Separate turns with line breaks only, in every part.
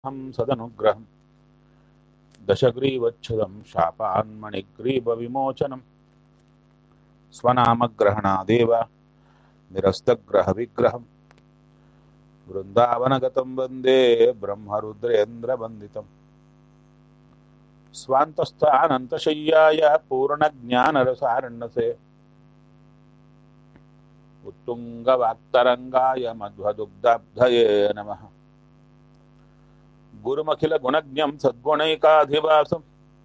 अहं सदनुग्रहम् दशग्रीवच्छुदं शापान्मणिग्रीवविमोचनं स्वनामग्रहणादेव निरस्तग्रहविग्रहम् वृन्दावनगतं वन्दे ब्रह्मरुद्रेन्द्रवन्दितम् स्वान्तस्थानन्तशय्याय पूर्णज्ञानरसारण्यसे उत्तुङ्गवाक्तरङ्गाय मध्वदुग्धाब्धये नमः गुरुमखिलगुणज्ञं सद्गुणैकाधिवासम्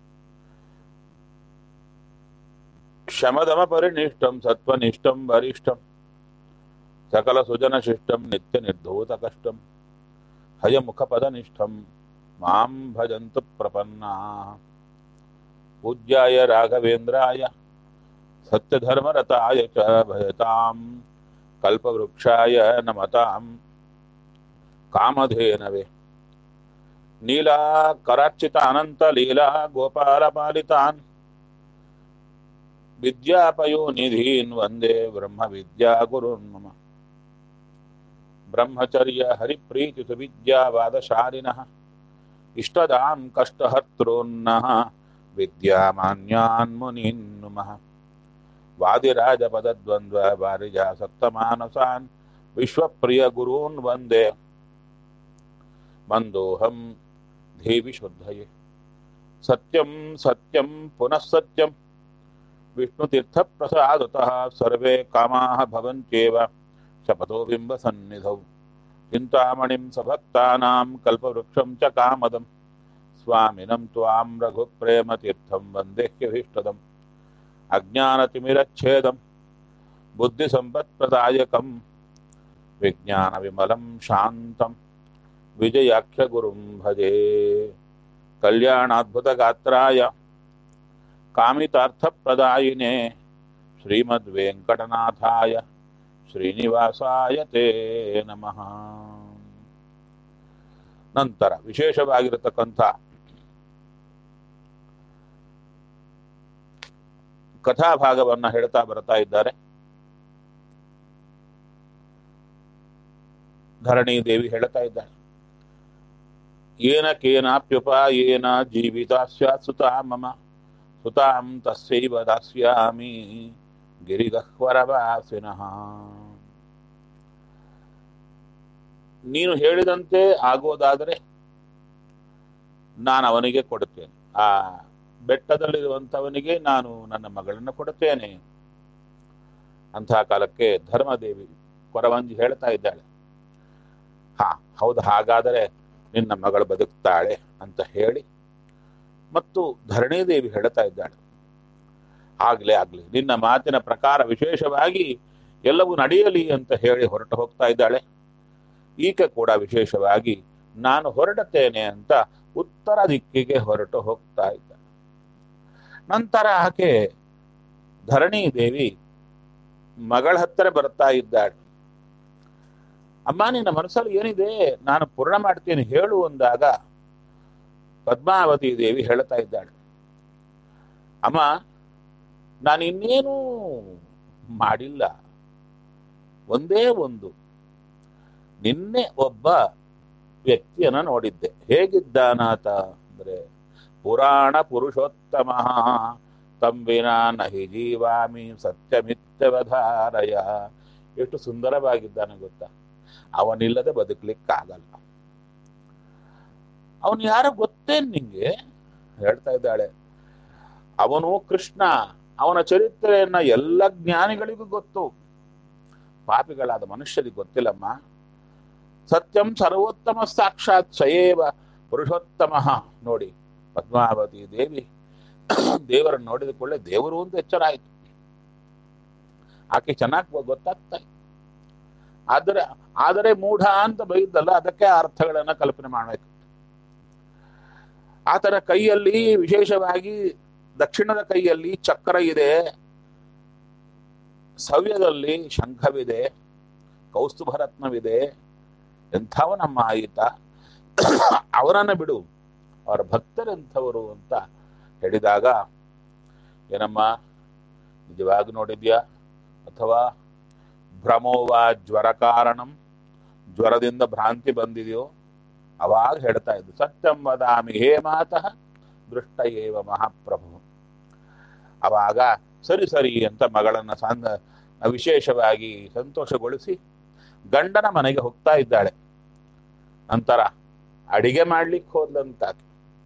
शमदमपरिनिष्टं सत्त्वनिष्ठं वरिष्ठं सकलसुजनशिष्टं नित्यनिर्धूतकष्टं हयमुखपदनिष्ठं मां भजन्तु प्रपन्नाः पूज्याय राघवेन्द्राय सत्यधर्मरताय च भयतां कल्पवृक्षाय नमतां कामधेनवे नीलाकरार्चितानन्तलीला गोपालपालितान् विद्यापयोनिधीन् वन्दे ब्रह्मविद्यागुरुन् मम ब्रह्मचर्य हरिप्रीतिसुविद्यावादशालिनः इष्टदान् कष्टहर्तॄन्नः विद्यामान्यान् मुनीन् नुमः वादिराजपदद्वन्द्ववारिजासक्तमानसान् विश्वप्रियगुरून् वन्दे मन्दोऽहं देवि शुद्धये सत्यं सत्यं पुनः सत्यं विष्णुतीर्थप्रसादतः सर्वे कामाः भवन्त्येव शपथो बिम्बसन्निधौ चिन्तामणिं सभक्तानां कल्पवृक्षं च कामदं स्वामिनं त्वां रघुप्रेमतीर्थं वन्देह्यभीष्टदम् अज्ञानतिमिरच्छेदं बुद्धिसम्पत्प्रदायकं विज्ञानविमलं शान्तं विजयाख्यगुरुं भजे कल्याणाद्भुतगात्राय कामितार्थप्रदायिने श्रीमद्वेङ्कटनाथाय ಶ್ರೀನಿವಾಸಾಯ ತೇ ನಮಃ ನಂತರ ವಿಶೇಷವಾಗಿರತಕ್ಕಂಥ ಕಥಾಭಾಗವನ್ನ ಹೇಳ್ತಾ ಬರ್ತಾ ಇದ್ದಾರೆ ಧರಣಿ ದೇವಿ ಹೇಳ್ತಾ ಇದ್ದಾಳೆ ಏನ ಕೇನಾಪ್ಯುಪಾಯೇನ ಜೀವಿತ ಸ್ಯಾತ್ ಸುತಾ ಮಮ ಸುತಾಂ ತಸ್ಯೈವ ದಾಸ್ಯಾಮಿ ಗಿರಿಗಹ್ವರವಾಸಿನಃ ನೀನು ಹೇಳಿದಂತೆ ಆಗೋದಾದರೆ ನಾನು ಅವನಿಗೆ ಕೊಡುತ್ತೇನೆ ಆ ಬೆಟ್ಟದಲ್ಲಿರುವಂಥವನಿಗೆ ನಾನು ನನ್ನ ಮಗಳನ್ನು ಕೊಡುತ್ತೇನೆ ಅಂತಹ ಕಾಲಕ್ಕೆ ಧರ್ಮದೇವಿ ಕೊರವಂಜಿ ಹೇಳ್ತಾ ಇದ್ದಾಳೆ ಹಾ ಹೌದು ಹಾಗಾದರೆ ನಿನ್ನ ಮಗಳು ಬದುಕ್ತಾಳೆ ಅಂತ ಹೇಳಿ ಮತ್ತು ಧರಣಿದೇವಿ ಹೇಳ್ತಾ ಇದ್ದಾಳೆ ಆಗ್ಲೇ ಆಗ್ಲಿ ನಿನ್ನ ಮಾತಿನ ಪ್ರಕಾರ ವಿಶೇಷವಾಗಿ ಎಲ್ಲವೂ ನಡೆಯಲಿ ಅಂತ ಹೇಳಿ ಹೊರಟು ಹೋಗ್ತಾ ಇದ್ದಾಳೆ ಈಕೆ ಕೂಡ ವಿಶೇಷವಾಗಿ ನಾನು ಹೊರಡುತ್ತೇನೆ ಅಂತ ಉತ್ತರ ದಿಕ್ಕಿಗೆ ಹೊರಟು ಹೋಗ್ತಾ ಇದ್ದಾಳೆ ನಂತರ ಆಕೆ ಧರಣಿ ದೇವಿ ಮಗಳ ಹತ್ತಿರ ಬರ್ತಾ ಇದ್ದಾಳೆ ಅಮ್ಮ ನಿನ್ನ ಮನಸ್ಸಲ್ಲಿ ಏನಿದೆ ನಾನು ಪೂರ್ಣ ಮಾಡ್ತೀನಿ ಹೇಳು ಅಂದಾಗ ಪದ್ಮಾವತಿ ದೇವಿ ಹೇಳ್ತಾ ಇದ್ದಾಳೆ ಅಮ್ಮ ನಾನು ಇನ್ನೇನು ಮಾಡಿಲ್ಲ ಒಂದೇ ಒಂದು ನಿನ್ನೆ ಒಬ್ಬ ವ್ಯಕ್ತಿಯನ್ನ ನೋಡಿದ್ದೆ ಹೇಗಿದ್ದಾನಾತ ಅಂದ್ರೆ ಪುರಾಣ ಪುರುಷೋತ್ತಮ ತಂಬಿನ ನಹಿ ಜೀವಾಮಿ ಸತ್ಯಮಿತ್ಯವಧಾರಯ ಎಷ್ಟು ಸುಂದರವಾಗಿದ್ದಾನೆ ಗೊತ್ತಾ ಅವನಿಲ್ಲದೆ ಬದುಕಲಿಕ್ಕಾಗಲ್ಲ ಅವನು ಯಾರೋ ಗೊತ್ತೇನ್ ನಿಂಗೆ ಹೇಳ್ತಾ ಇದ್ದಾಳೆ ಅವನು ಕೃಷ್ಣ ಅವನ ಚರಿತ್ರೆಯನ್ನ ಎಲ್ಲ ಜ್ಞಾನಿಗಳಿಗೂ ಗೊತ್ತು ಪಾಪಿಗಳಾದ ಮನುಷ್ಯರಿಗೆ ಗೊತ್ತಿಲ್ಲಮ್ಮ ಸತ್ಯಂ ಸರ್ವೋತ್ತಮ ಸಾಕ್ಷಾತ್ ಸಯೇವ ಪುರುಷೋತ್ತಮ ನೋಡಿ ಪದ್ಮಾವತಿ ದೇವಿ ದೇವರನ್ನು ನೋಡಿದ ಕೂಡಲೇ ದೇವರು ಅಂತ ಎಚ್ಚರ ಆಯ್ತು ಆಕೆ ಚೆನ್ನಾಗಿ ಗೊತ್ತಾಗ್ತಾ ಇತ್ತು ಆದರೆ ಆದರೆ ಮೂಢ ಅಂತ ಬೈದಲ್ಲ ಅದಕ್ಕೆ ಅರ್ಥಗಳನ್ನ ಕಲ್ಪನೆ ಮಾಡಬೇಕು ಆತನ ಕೈಯಲ್ಲಿ ವಿಶೇಷವಾಗಿ ದಕ್ಷಿಣದ ಕೈಯಲ್ಲಿ ಚಕ್ರ ಇದೆ ಸವ್ಯದಲ್ಲಿ ಶಂಖವಿದೆ ಕೌಸ್ತುಭರತ್ನವಿದೆ ಎಂಥವ ನಮ್ಮ ಆಯಿತ ಅವರನ್ನ ಬಿಡು ಅವರ ಭಕ್ತರೆಂಥವರು ಅಂತ ಹೇಳಿದಾಗ ಏನಮ್ಮ ನಿಜವಾಗಿ ನೋಡಿದ್ಯಾ ಅಥವಾ ಭ್ರಮೋವಾ ಜ್ವರ ಕಾರಣಂ ಜ್ವರದಿಂದ ಭ್ರಾಂತಿ ಬಂದಿದೆಯೋ ಅವಾಗ ಹೇಳ್ತಾ ಇದ್ದು ಸತ್ಯಂ ವದಾಮಿ ಹೇ ಮಾತಃ ದೃಷ್ಟ ಏವ ಮಹಾಪ್ರಭು ಅವಾಗ ಸರಿ ಸರಿ ಅಂತ ಮಗಳನ್ನ ಸಾಂದ ವಿಶೇಷವಾಗಿ ಸಂತೋಷಗೊಳಿಸಿ ಗಂಡನ ಮನೆಗೆ ಹೋಗ್ತಾ ಇದ್ದಾಳೆ ನಂತರ ಅಡಿಗೆ ಮಾಡ್ಲಿಕ್ಕೆ ಹೋದ್ಲಂತಾಕೆ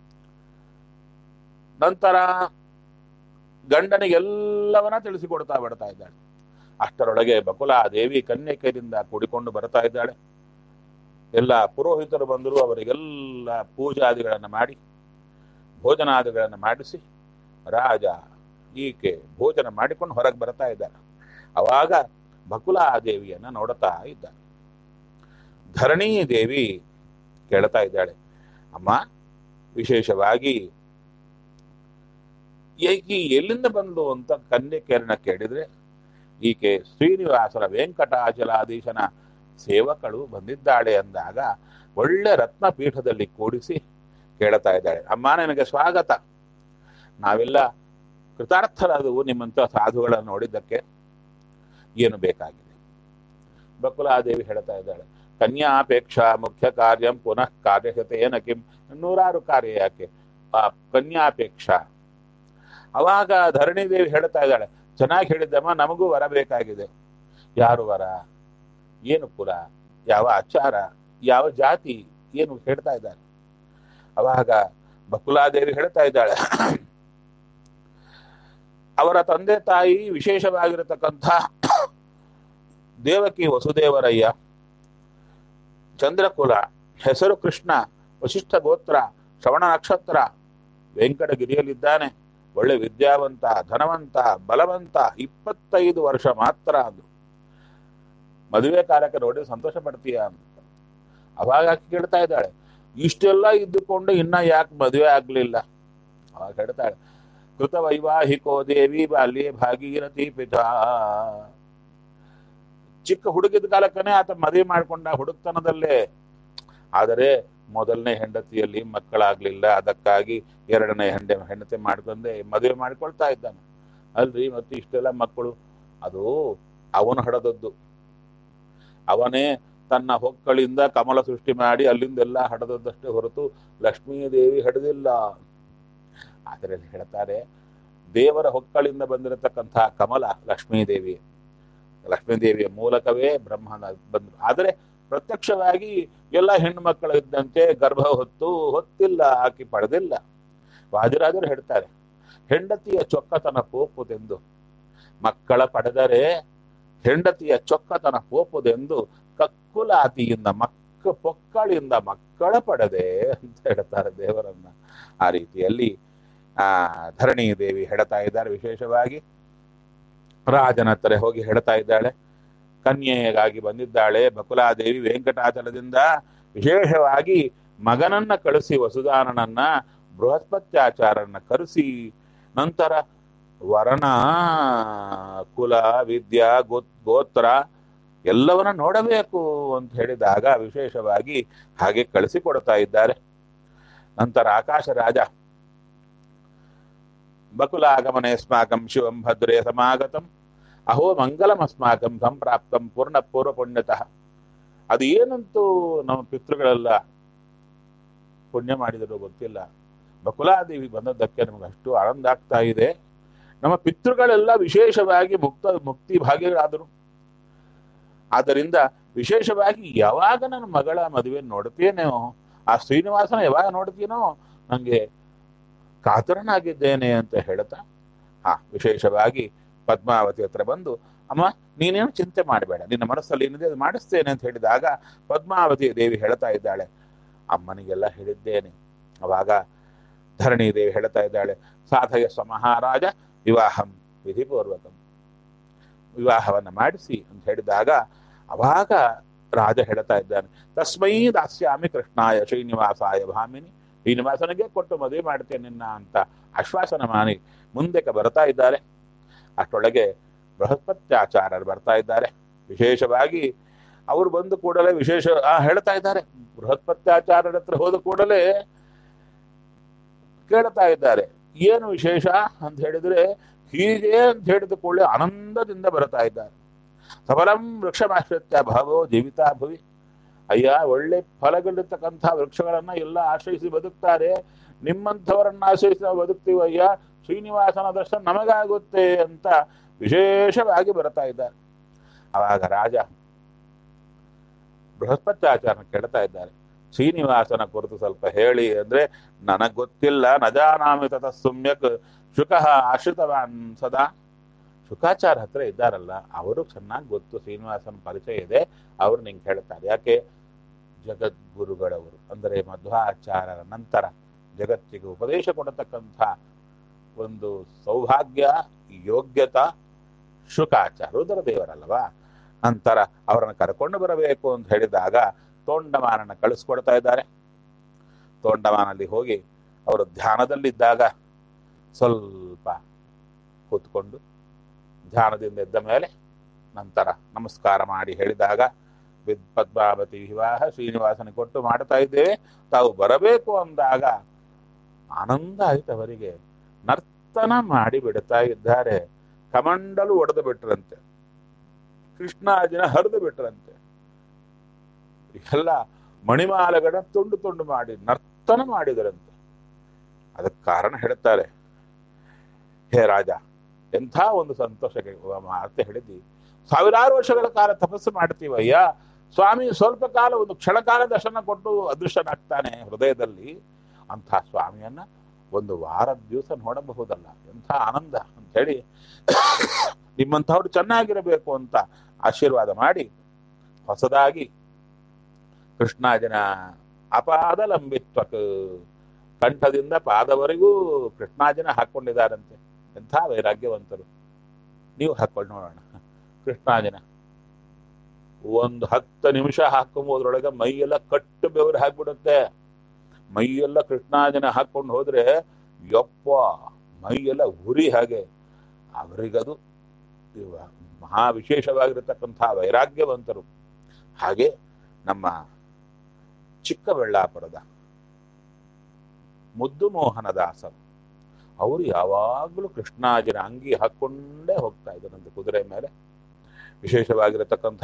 ನಂತರ ಗಂಡನಿಗೆಲ್ಲವನ್ನ ತಿಳಿಸಿಕೊಡ್ತಾ ಬರ್ತಾ ಇದ್ದಾಳೆ ಅಷ್ಟರೊಳಗೆ ಬಕುಲಾ ದೇವಿ ಕನ್ಯಕೆಯರಿಂದ ಕೂಡಿಕೊಂಡು ಬರ್ತಾ ಇದ್ದಾಳೆ ಎಲ್ಲ ಪುರೋಹಿತರು ಬಂದರು ಅವರಿಗೆಲ್ಲ ಪೂಜಾದಿಗಳನ್ನು ಮಾಡಿ ಭೋಜನಾದಿಗಳನ್ನು ಮಾಡಿಸಿ ರಾಜ ಈಕೆ ಭೋಜನ ಮಾಡಿಕೊಂಡು ಹೊರಗೆ ಬರ್ತಾ ಇದ್ದಾರೆ ಅವಾಗ ಬಕುಲಾ ದೇವಿಯನ್ನ ನೋಡ್ತಾ ಇದ್ದಾಳೆ ಧರಣಿ ದೇವಿ ಕೇಳ್ತಾ ಇದ್ದಾಳೆ ಅಮ್ಮ ವಿಶೇಷವಾಗಿ ಈಕೆ ಎಲ್ಲಿಂದ ಬಂದು ಅಂತ ಕನ್ಯಕೆಯರನ್ನ ಕೇಳಿದ್ರೆ ಈಕೆ ಶ್ರೀನಿವಾಸನ ವೆಂಕಟಾಚಲಾಧೀಶನ ಸೇವಕಳು ಬಂದಿದ್ದಾಳೆ ಅಂದಾಗ ಒಳ್ಳೆ ರತ್ನ ಪೀಠದಲ್ಲಿ ಕೂಡಿಸಿ ಕೇಳ್ತಾ ಇದ್ದಾಳೆ ಅಮ್ಮ ನಿನಗೆ ಸ್ವಾಗತ ನಾವೆಲ್ಲ ಕೃತಾರ್ಥರಾದವು ನಿಮ್ಮಂತ ಸಾಧುಗಳನ್ನು ನೋಡಿದ್ದಕ್ಕೆ ಏನು ಬೇಕಾಗಿದೆ ಬಕುಲಾದೇವಿ ಹೇಳ್ತಾ ಇದ್ದಾಳೆ ಕನ್ಯಾಪೇಕ್ಷಾ ಮುಖ್ಯ ಕಾರ್ಯಂ ಪುನಃ ಕಾರ್ಯಶತೇನ ಕಿಂ ನೂರಾರು ಕಾರ್ಯ ಯಾಕೆ ಆ ಕನ್ಯಾಪೇಕ್ಷಾ ಅವಾಗ ಧರಣಿ ದೇವಿ ಹೇಳ್ತಾ ಇದ್ದಾಳೆ ಚೆನ್ನಾಗಿ ಹೇಳಿದ್ದಮ್ಮ ನಮಗೂ ವರ ಬೇಕಾಗಿದೆ ಯಾರು ವರ ಏನು ಕುಲ ಯಾವ ಆಚಾರ ಯಾವ ಜಾತಿ ಏನು ಹೇಳ್ತಾ ಇದ್ದಾರೆ ಅವಾಗ ಬಕುಲಾದೇವಿ ಹೇಳ್ತಾ ಇದ್ದಾಳೆ ಅವರ ತಂದೆ ತಾಯಿ ವಿಶೇಷವಾಗಿರತಕ್ಕಂಥ ದೇವಕಿ ವಸುದೇವರಯ್ಯ ಚಂದ್ರಕುಲ ಹೆಸರು ಕೃಷ್ಣ ವಶಿಷ್ಠ ಗೋತ್ರ ಶ್ರವಣ ನಕ್ಷತ್ರ ವೆಂಕಟಗಿರಿಯಲ್ಲಿದ್ದಾನೆ ಒಳ್ಳೆ ವಿದ್ಯಾವಂತ ಧನವಂತ ಬಲವಂತ ಇಪ್ಪತ್ತೈದು ವರ್ಷ ಮಾತ್ರ ಅಂದ್ರು ಮದುವೆ ಕಾಲಕ್ಕೆ ನೋಡಿ ಸಂತೋಷ ಪಡ್ತೀಯ ಅಂತ ಅವಾಗ ಆಕೆ ಕೇಳ್ತಾ ಇದ್ದಾಳೆ ಇಷ್ಟೆಲ್ಲ ಇದ್ದುಕೊಂಡು ಇನ್ನ ಯಾಕೆ ಮದುವೆ ಆಗ್ಲಿಲ್ಲ ಅವಾಗ ಹೇಳ್ತಾಳೆ ಕೃತ ವೈವಾಹಿಕೋ ದೇವಿ ಬಾಲ್ಯೆ ಭಾಗೀರಥಿ ಪಿತಾ ಚಿಕ್ಕ ಹುಡುಗಿದ ಕಾಲಕ್ಕನೇ ಆತ ಮದುವೆ ಮಾಡ್ಕೊಂಡ ಹುಡುಕ್ತನದಲ್ಲೇ ಆದರೆ ಮೊದಲನೇ ಹೆಂಡತಿಯಲ್ಲಿ ಮಕ್ಕಳಾಗ್ಲಿಲ್ಲ ಅದಕ್ಕಾಗಿ ಎರಡನೇ ಹೆಂಡೆ ಹೆಂಡತಿ ಮಾಡ್ಕೊಂಡೆ ಮದುವೆ ಮಾಡ್ಕೊಳ್ತಾ ಇದ್ದಾನೆ ಅಲ್ರಿ ಮತ್ತೆ ಇಷ್ಟೆಲ್ಲ ಮಕ್ಕಳು ಅದು ಅವನು ಹಡದದ್ದು ಅವನೇ ತನ್ನ ಹೊಕ್ಕಳಿಂದ ಕಮಲ ಸೃಷ್ಟಿ ಮಾಡಿ ಅಲ್ಲಿಂದೆಲ್ಲ ಹಡದದ್ದಷ್ಟೇ ಹೊರತು ಲಕ್ಷ್ಮೀದೇವಿ ಹಡದಿಲ್ಲ ಆದರೆ ಹೇಳ್ತಾರೆ ದೇವರ ಹೊಕ್ಕಳಿಂದ ಬಂದಿರತಕ್ಕಂತಹ ಕಮಲ ಲಕ್ಷ್ಮೀದೇವಿ ಲಕ್ಷ್ಮೀದೇವಿಯ ಮೂಲಕವೇ ಬ್ರಹ್ಮನ ಬಂದ್ರು ಆದರೆ ಪ್ರತ್ಯಕ್ಷವಾಗಿ ಎಲ್ಲ ಹೆಣ್ಣು ಮಕ್ಕಳು ಇದ್ದಂತೆ ಗರ್ಭ ಹೊತ್ತು ಹೊತ್ತಿಲ್ಲ ಆಕಿ ಪಡೆದಿಲ್ಲ ವಾದಿರಾಜರು ಹೇಳ್ತಾರೆ ಹೆಂಡತಿಯ ಚೊಕ್ಕತನ ಪೋಪುದೆಂದು ಮಕ್ಕಳ ಪಡೆದರೆ ಹೆಂಡತಿಯ ಚೊಕ್ಕತನ ಪೋಪುದೆಂದು ಕಕ್ಕುಲಾತಿಯಿಂದ ಮಕ್ಕ ಪೊಕ್ಕಳಿಂದ ಮಕ್ಕಳ ಪಡೆದೆ ಅಂತ ಹೇಳ್ತಾರೆ ದೇವರನ್ನ ಆ ರೀತಿಯಲ್ಲಿ ಆ ಧರಣಿ ದೇವಿ ಹೇಳ್ತಾ ಇದ್ದಾರೆ ವಿಶೇಷವಾಗಿ ರಾಜನ ಹತ್ರ ಹೋಗಿ ಹೇಳ್ತಾ ಇದ್ದಾಳೆ ಕನ್ಯೆಗಾಗಿ ಬಂದಿದ್ದಾಳೆ ಬಕುಲಾದೇವಿ ವೆಂಕಟಾಚಲದಿಂದ ವಿಶೇಷವಾಗಿ ಮಗನನ್ನ ಕಳಿಸಿ ವಸುದಾನನನ್ನ ಬೃಹಸ್ಪತ್ಯಾಚಾರನ್ನ ಕರೆಸಿ ನಂತರ ವರ್ಣ ಕುಲ ವಿದ್ಯಾ ಗೋ ಗೋತ್ರ ಎಲ್ಲವನ್ನ ನೋಡಬೇಕು ಅಂತ ಹೇಳಿದಾಗ ವಿಶೇಷವಾಗಿ ಹಾಗೆ ಕಳಿಸಿಕೊಡ್ತಾ ಇದ್ದಾರೆ ನಂತರ ಆಕಾಶ ರಾಜ ಬಕುಲಾಗಮನೆ ಸ್ಮಾಕಂ ಶಿವಂ ಭದ್ರೇ ಸಮಾಗತಂ ಅಹೋ ಮಂಗಲಮಸ್ಮಾಕಂ ಸಂಪ್ರಾಪ್ತಂ ಪೂರ್ಣ ಪೂರ್ವ ಪುಣ್ಯತಃ ಅದು ಏನಂತೂ ನಮ್ಮ ಪಿತೃಗಳೆಲ್ಲ ಪುಣ್ಯ ಮಾಡಿದರೂ ಗೊತ್ತಿಲ್ಲ ಬಕುಲಾದೇವಿ ಬಂದದ್ದಕ್ಕೆ ನಮಗೆ ಅಷ್ಟು ಆನಂದ ಆಗ್ತಾ ಇದೆ ನಮ್ಮ ಪಿತೃಗಳೆಲ್ಲ ವಿಶೇಷವಾಗಿ ಮುಕ್ತ ಮುಕ್ತಿ ಭಾಗ್ಯಗಳಾದರು ಆದ್ದರಿಂದ ವಿಶೇಷವಾಗಿ ಯಾವಾಗ ನನ್ನ ಮಗಳ ಮದುವೆ ನೋಡ್ತೀನೋ ಆ ಶ್ರೀನಿವಾಸನ ಯಾವಾಗ ನೋಡ್ತೀನೋ ನನಗೆ ಕಾತರನಾಗಿದ್ದೇನೆ ಅಂತ ಹೇಳ್ತಾ ಹಾ ವಿಶೇಷವಾಗಿ ಪದ್ಮಾವತಿ ಹತ್ರ ಬಂದು ಅಮ್ಮ ನೀನೇನು ಚಿಂತೆ ಮಾಡಬೇಡ ನಿನ್ನ ಮನಸ್ಸಲ್ಲಿ ಏನಿದೆ ಅದು ಮಾಡಿಸ್ತೇನೆ ಅಂತ ಹೇಳಿದಾಗ ಪದ್ಮಾವತಿ ದೇವಿ ಹೇಳ್ತಾ ಇದ್ದಾಳೆ ಅಮ್ಮನಿಗೆಲ್ಲ ಹೇಳಿದ್ದೇನೆ ಅವಾಗ ಧರಣಿ ದೇವಿ ಹೇಳ್ತಾ ಇದ್ದಾಳೆ ಸಾಧಯ ಮಹಾರಾಜ ವಿವಾಹಂ ವಿಧಿಪೂರ್ವಕಂ ವಿವಾಹವನ್ನ ಮಾಡಿಸಿ ಅಂತ ಹೇಳಿದಾಗ ಅವಾಗ ರಾಜ ಹೇಳ್ತಾ ಇದ್ದಾನೆ ತಸ್ಮೈ ದಾಸ್ಯಾಮಿ ಕೃಷ್ಣಾಯ ಶ್ರೀನಿವಾಸಾಯ ಭಾಮಿನಿ ಶ್ರೀನಿವಾಸನಿಗೆ ಕೊಟ್ಟು ಮದುವೆ ಮಾಡ್ತೇನೆ ನಿನ್ನ ಅಂತ ಆಶ್ವಾಸನ ಮಾಡಿ ಮುಂದಕ್ಕೆ ಬರ್ತಾ ಇದ್ದಾರೆ ಅಷ್ಟೊಳಗೆ ಬೃಹಸ್ಪತ್ಯಾಚಾರ್ಯರು ಬರ್ತಾ ಇದ್ದಾರೆ ವಿಶೇಷವಾಗಿ ಅವರು ಬಂದು ಕೂಡಲೇ ವಿಶೇಷ ಆ ಹೇಳ್ತಾ ಇದ್ದಾರೆ ಬೃಹಸ್ಪತ್ಯಾಚಾರ್ಯರ ಹತ್ರ ಹೋದ ಕೂಡಲೇ ಕೇಳ್ತಾ ಇದ್ದಾರೆ ಏನು ವಿಶೇಷ ಅಂತ ಹೇಳಿದ್ರೆ ಹೀಗೆ ಅಂತ ಹೇಳಿದ ಕೂಡಲೇ ಆನಂದದಿಂದ ಬರ್ತಾ ಇದ್ದಾರೆ ಸಫಲಂ ವೃಕ್ಷಮಾಶ್ರಿತ್ಯ ಭಾವೋ ಜೀವಿತಾ ಭುವಿ ಅಯ್ಯ ಒಳ್ಳೆ ಫಲಗಳಿರ್ತಕ್ಕಂಥ ವೃಕ್ಷಗಳನ್ನ ಎಲ್ಲ ಆಶ್ರಯಿಸಿ ಬದುಕ್ತಾರೆ ನಿಮ್ಮಂಥವರನ್ನ ಆಶ್ರಯಿಸಿ ನಾವು ಬದುಕ್ತೀವಯ್ಯ ಶ್ರೀನಿವಾಸನ ದರ್ಶನ ನಮಗಾಗುತ್ತೆ ಅಂತ ವಿಶೇಷವಾಗಿ ಬರ್ತಾ ಇದ್ದಾರೆ ಆವಾಗ ರಾಜ ಬೃಹಸ್ಪತ್ಯಾಚಾರನ ಕೇಳ್ತಾ ಇದ್ದಾರೆ ಶ್ರೀನಿವಾಸನ ಕುರಿತು ಸ್ವಲ್ಪ ಹೇಳಿ ಅಂದ್ರೆ ನನಗ್ ಗೊತ್ತಿಲ್ಲ ನಜಾನಾಮಿ ತತ ಸುಮ್ಯಕ್ ಶುಕಃ ಆಶ್ರಿತವಾನ್ ಸದಾ ಶುಕಾಚಾರ ಹತ್ರ ಇದ್ದಾರಲ್ಲ ಅವರು ಚೆನ್ನಾಗಿ ಗೊತ್ತು ಶ್ರೀನಿವಾಸನ ಪರಿಚಯ ಇದೆ ಅವರು ನಿಂಗೆ ಹೇಳ್ತಾರೆ ಯಾಕೆ ಜಗದ್ಗುರುಗಳವರು ಅಂದರೆ ಮಧ್ವಾಚಾರ್ಯರ ನಂತರ ಜಗತ್ತಿಗೆ ಉಪದೇಶ ಕೊಡತಕ್ಕಂಥ ಒಂದು ಸೌಭಾಗ್ಯ ಯೋಗ್ಯತಾ ಶುಕಾಚಾರ ರುದ್ರದೇವರಲ್ವಾ ನಂತರ ಅವರನ್ನು ಕರ್ಕೊಂಡು ಬರಬೇಕು ಅಂತ ಹೇಳಿದಾಗ ತೋಂಡಮಾನನ ಕಳಿಸ್ಕೊಡ್ತಾ ಇದ್ದಾರೆ ತೋಂಡಮಾನಲ್ಲಿ ಹೋಗಿ ಅವರು ಧ್ಯಾನದಲ್ಲಿದ್ದಾಗ ಸ್ವಲ್ಪ ಕೂತ್ಕೊಂಡು ಧ್ಯಾನದಿಂದ ಎದ್ದ ಮೇಲೆ ನಂತರ ನಮಸ್ಕಾರ ಮಾಡಿ ಹೇಳಿದಾಗ ವಿದ್ ಪದ್ಮಾವತಿ ವಿವಾಹ ಶ್ರೀನಿವಾಸನ ಕೊಟ್ಟು ಮಾಡ್ತಾ ಇದ್ದೇವೆ ತಾವು ಬರಬೇಕು ಅಂದಾಗ ಆನಂದ ಆಯ್ತು ಅವರಿಗೆ ನರ್ತನ ಮಾಡಿ ಬಿಡ್ತಾ ಇದ್ದಾರೆ ಕಮಂಡಲು ಒಡೆದು ಬಿಟ್ರಂತೆ ಕೃಷ್ಣಾಜಿನ ಹರಿದು ಬಿಟ್ರಂತೆ ಎಲ್ಲ ಮಣಿಮಾಲೆಗಳನ್ನ ತುಂಡು ತುಂಡು ಮಾಡಿ ನರ್ತನ ಮಾಡಿದರಂತೆ ಅದಕ್ಕೆ ಕಾರಣ ಹೇಳ್ತಾರೆ ಹೇ ರಾಜ ಎಂಥ ಒಂದು ಸಂತೋಷಕ್ಕೆ ಮಾತೆ ಹೇಳಿದ್ದಿ ಸಾವಿರಾರು ವರ್ಷಗಳ ಕಾಲ ತಪಸ್ಸು ಮಾಡ್ತೀವಯ್ಯ ಸ್ವಾಮಿ ಸ್ವಲ್ಪ ಕಾಲ ಒಂದು ಕ್ಷಣಕಾಲ ದರ್ಶನ ಕೊಟ್ಟು ಅದೃಷ್ಟನಾಗ್ತಾನೆ ಹೃದಯದಲ್ಲಿ ಅಂಥ ಸ್ವಾಮಿಯನ್ನ ಒಂದು ವಾರದ ದಿವಸ ನೋಡಬಹುದಲ್ಲ ಎಂಥ ಆನಂದ ಅಂತ ಹೇಳಿ ನಿಮ್ಮಂಥವ್ರು ಚೆನ್ನಾಗಿರಬೇಕು ಅಂತ ಆಶೀರ್ವಾದ ಮಾಡಿ ಹೊಸದಾಗಿ ಕೃಷ್ಣಾಜನ ಅಪಾದ ಲಂಬಿತ್ವಕ್ ಕಂಠದಿಂದ ಪಾದವರೆಗೂ ಕೃಷ್ಣಾಜನ ಹಾಕೊಂಡಿದ್ದಾರಂತೆ ಎಂಥ ವೈರಾಗ್ಯವಂತರು ನೀವು ಹಾಕೊಂಡು ನೋಡೋಣ ಕೃಷ್ಣಾಜನ ಒಂದು ಹತ್ತು ನಿಮಿಷ ಹಾಕೊಂಬೋದ್ರೊಳಗೆ ಮೈಯೆಲ್ಲ ಕಟ್ಟು ಬೆವರು ಹಾಕ್ಬಿಡುತ್ತೆ ಮೈಯೆಲ್ಲ ಕೃಷ್ಣಾಜನ ಹಾಕೊಂಡು ಹೋದ್ರೆ ಯಪ್ಪ ಮೈಯೆಲ್ಲ ಉರಿ ಹಾಗೆ ಅವರಿಗದು ಇವ- ಮಹಾ ವಿಶೇಷವಾಗಿರತಕ್ಕಂಥ ವೈರಾಗ್ಯವಂತರು ಹಾಗೆ ನಮ್ಮ ಚಿಕ್ಕಬಳ್ಳಾಪುರದ ಮುದ್ದು ಮೋಹನದಾಸರು ಅವರು ಯಾವಾಗಲೂ ಕೃಷ್ಣಾಜಿನ ಅಂಗಿ ಹಾಕೊಂಡೇ ಹೋಗ್ತಾ ಇದ್ದರಂತೆ ಕುದುರೆ ಮೇಲೆ ವಿಶೇಷವಾಗಿರತಕ್ಕಂಥ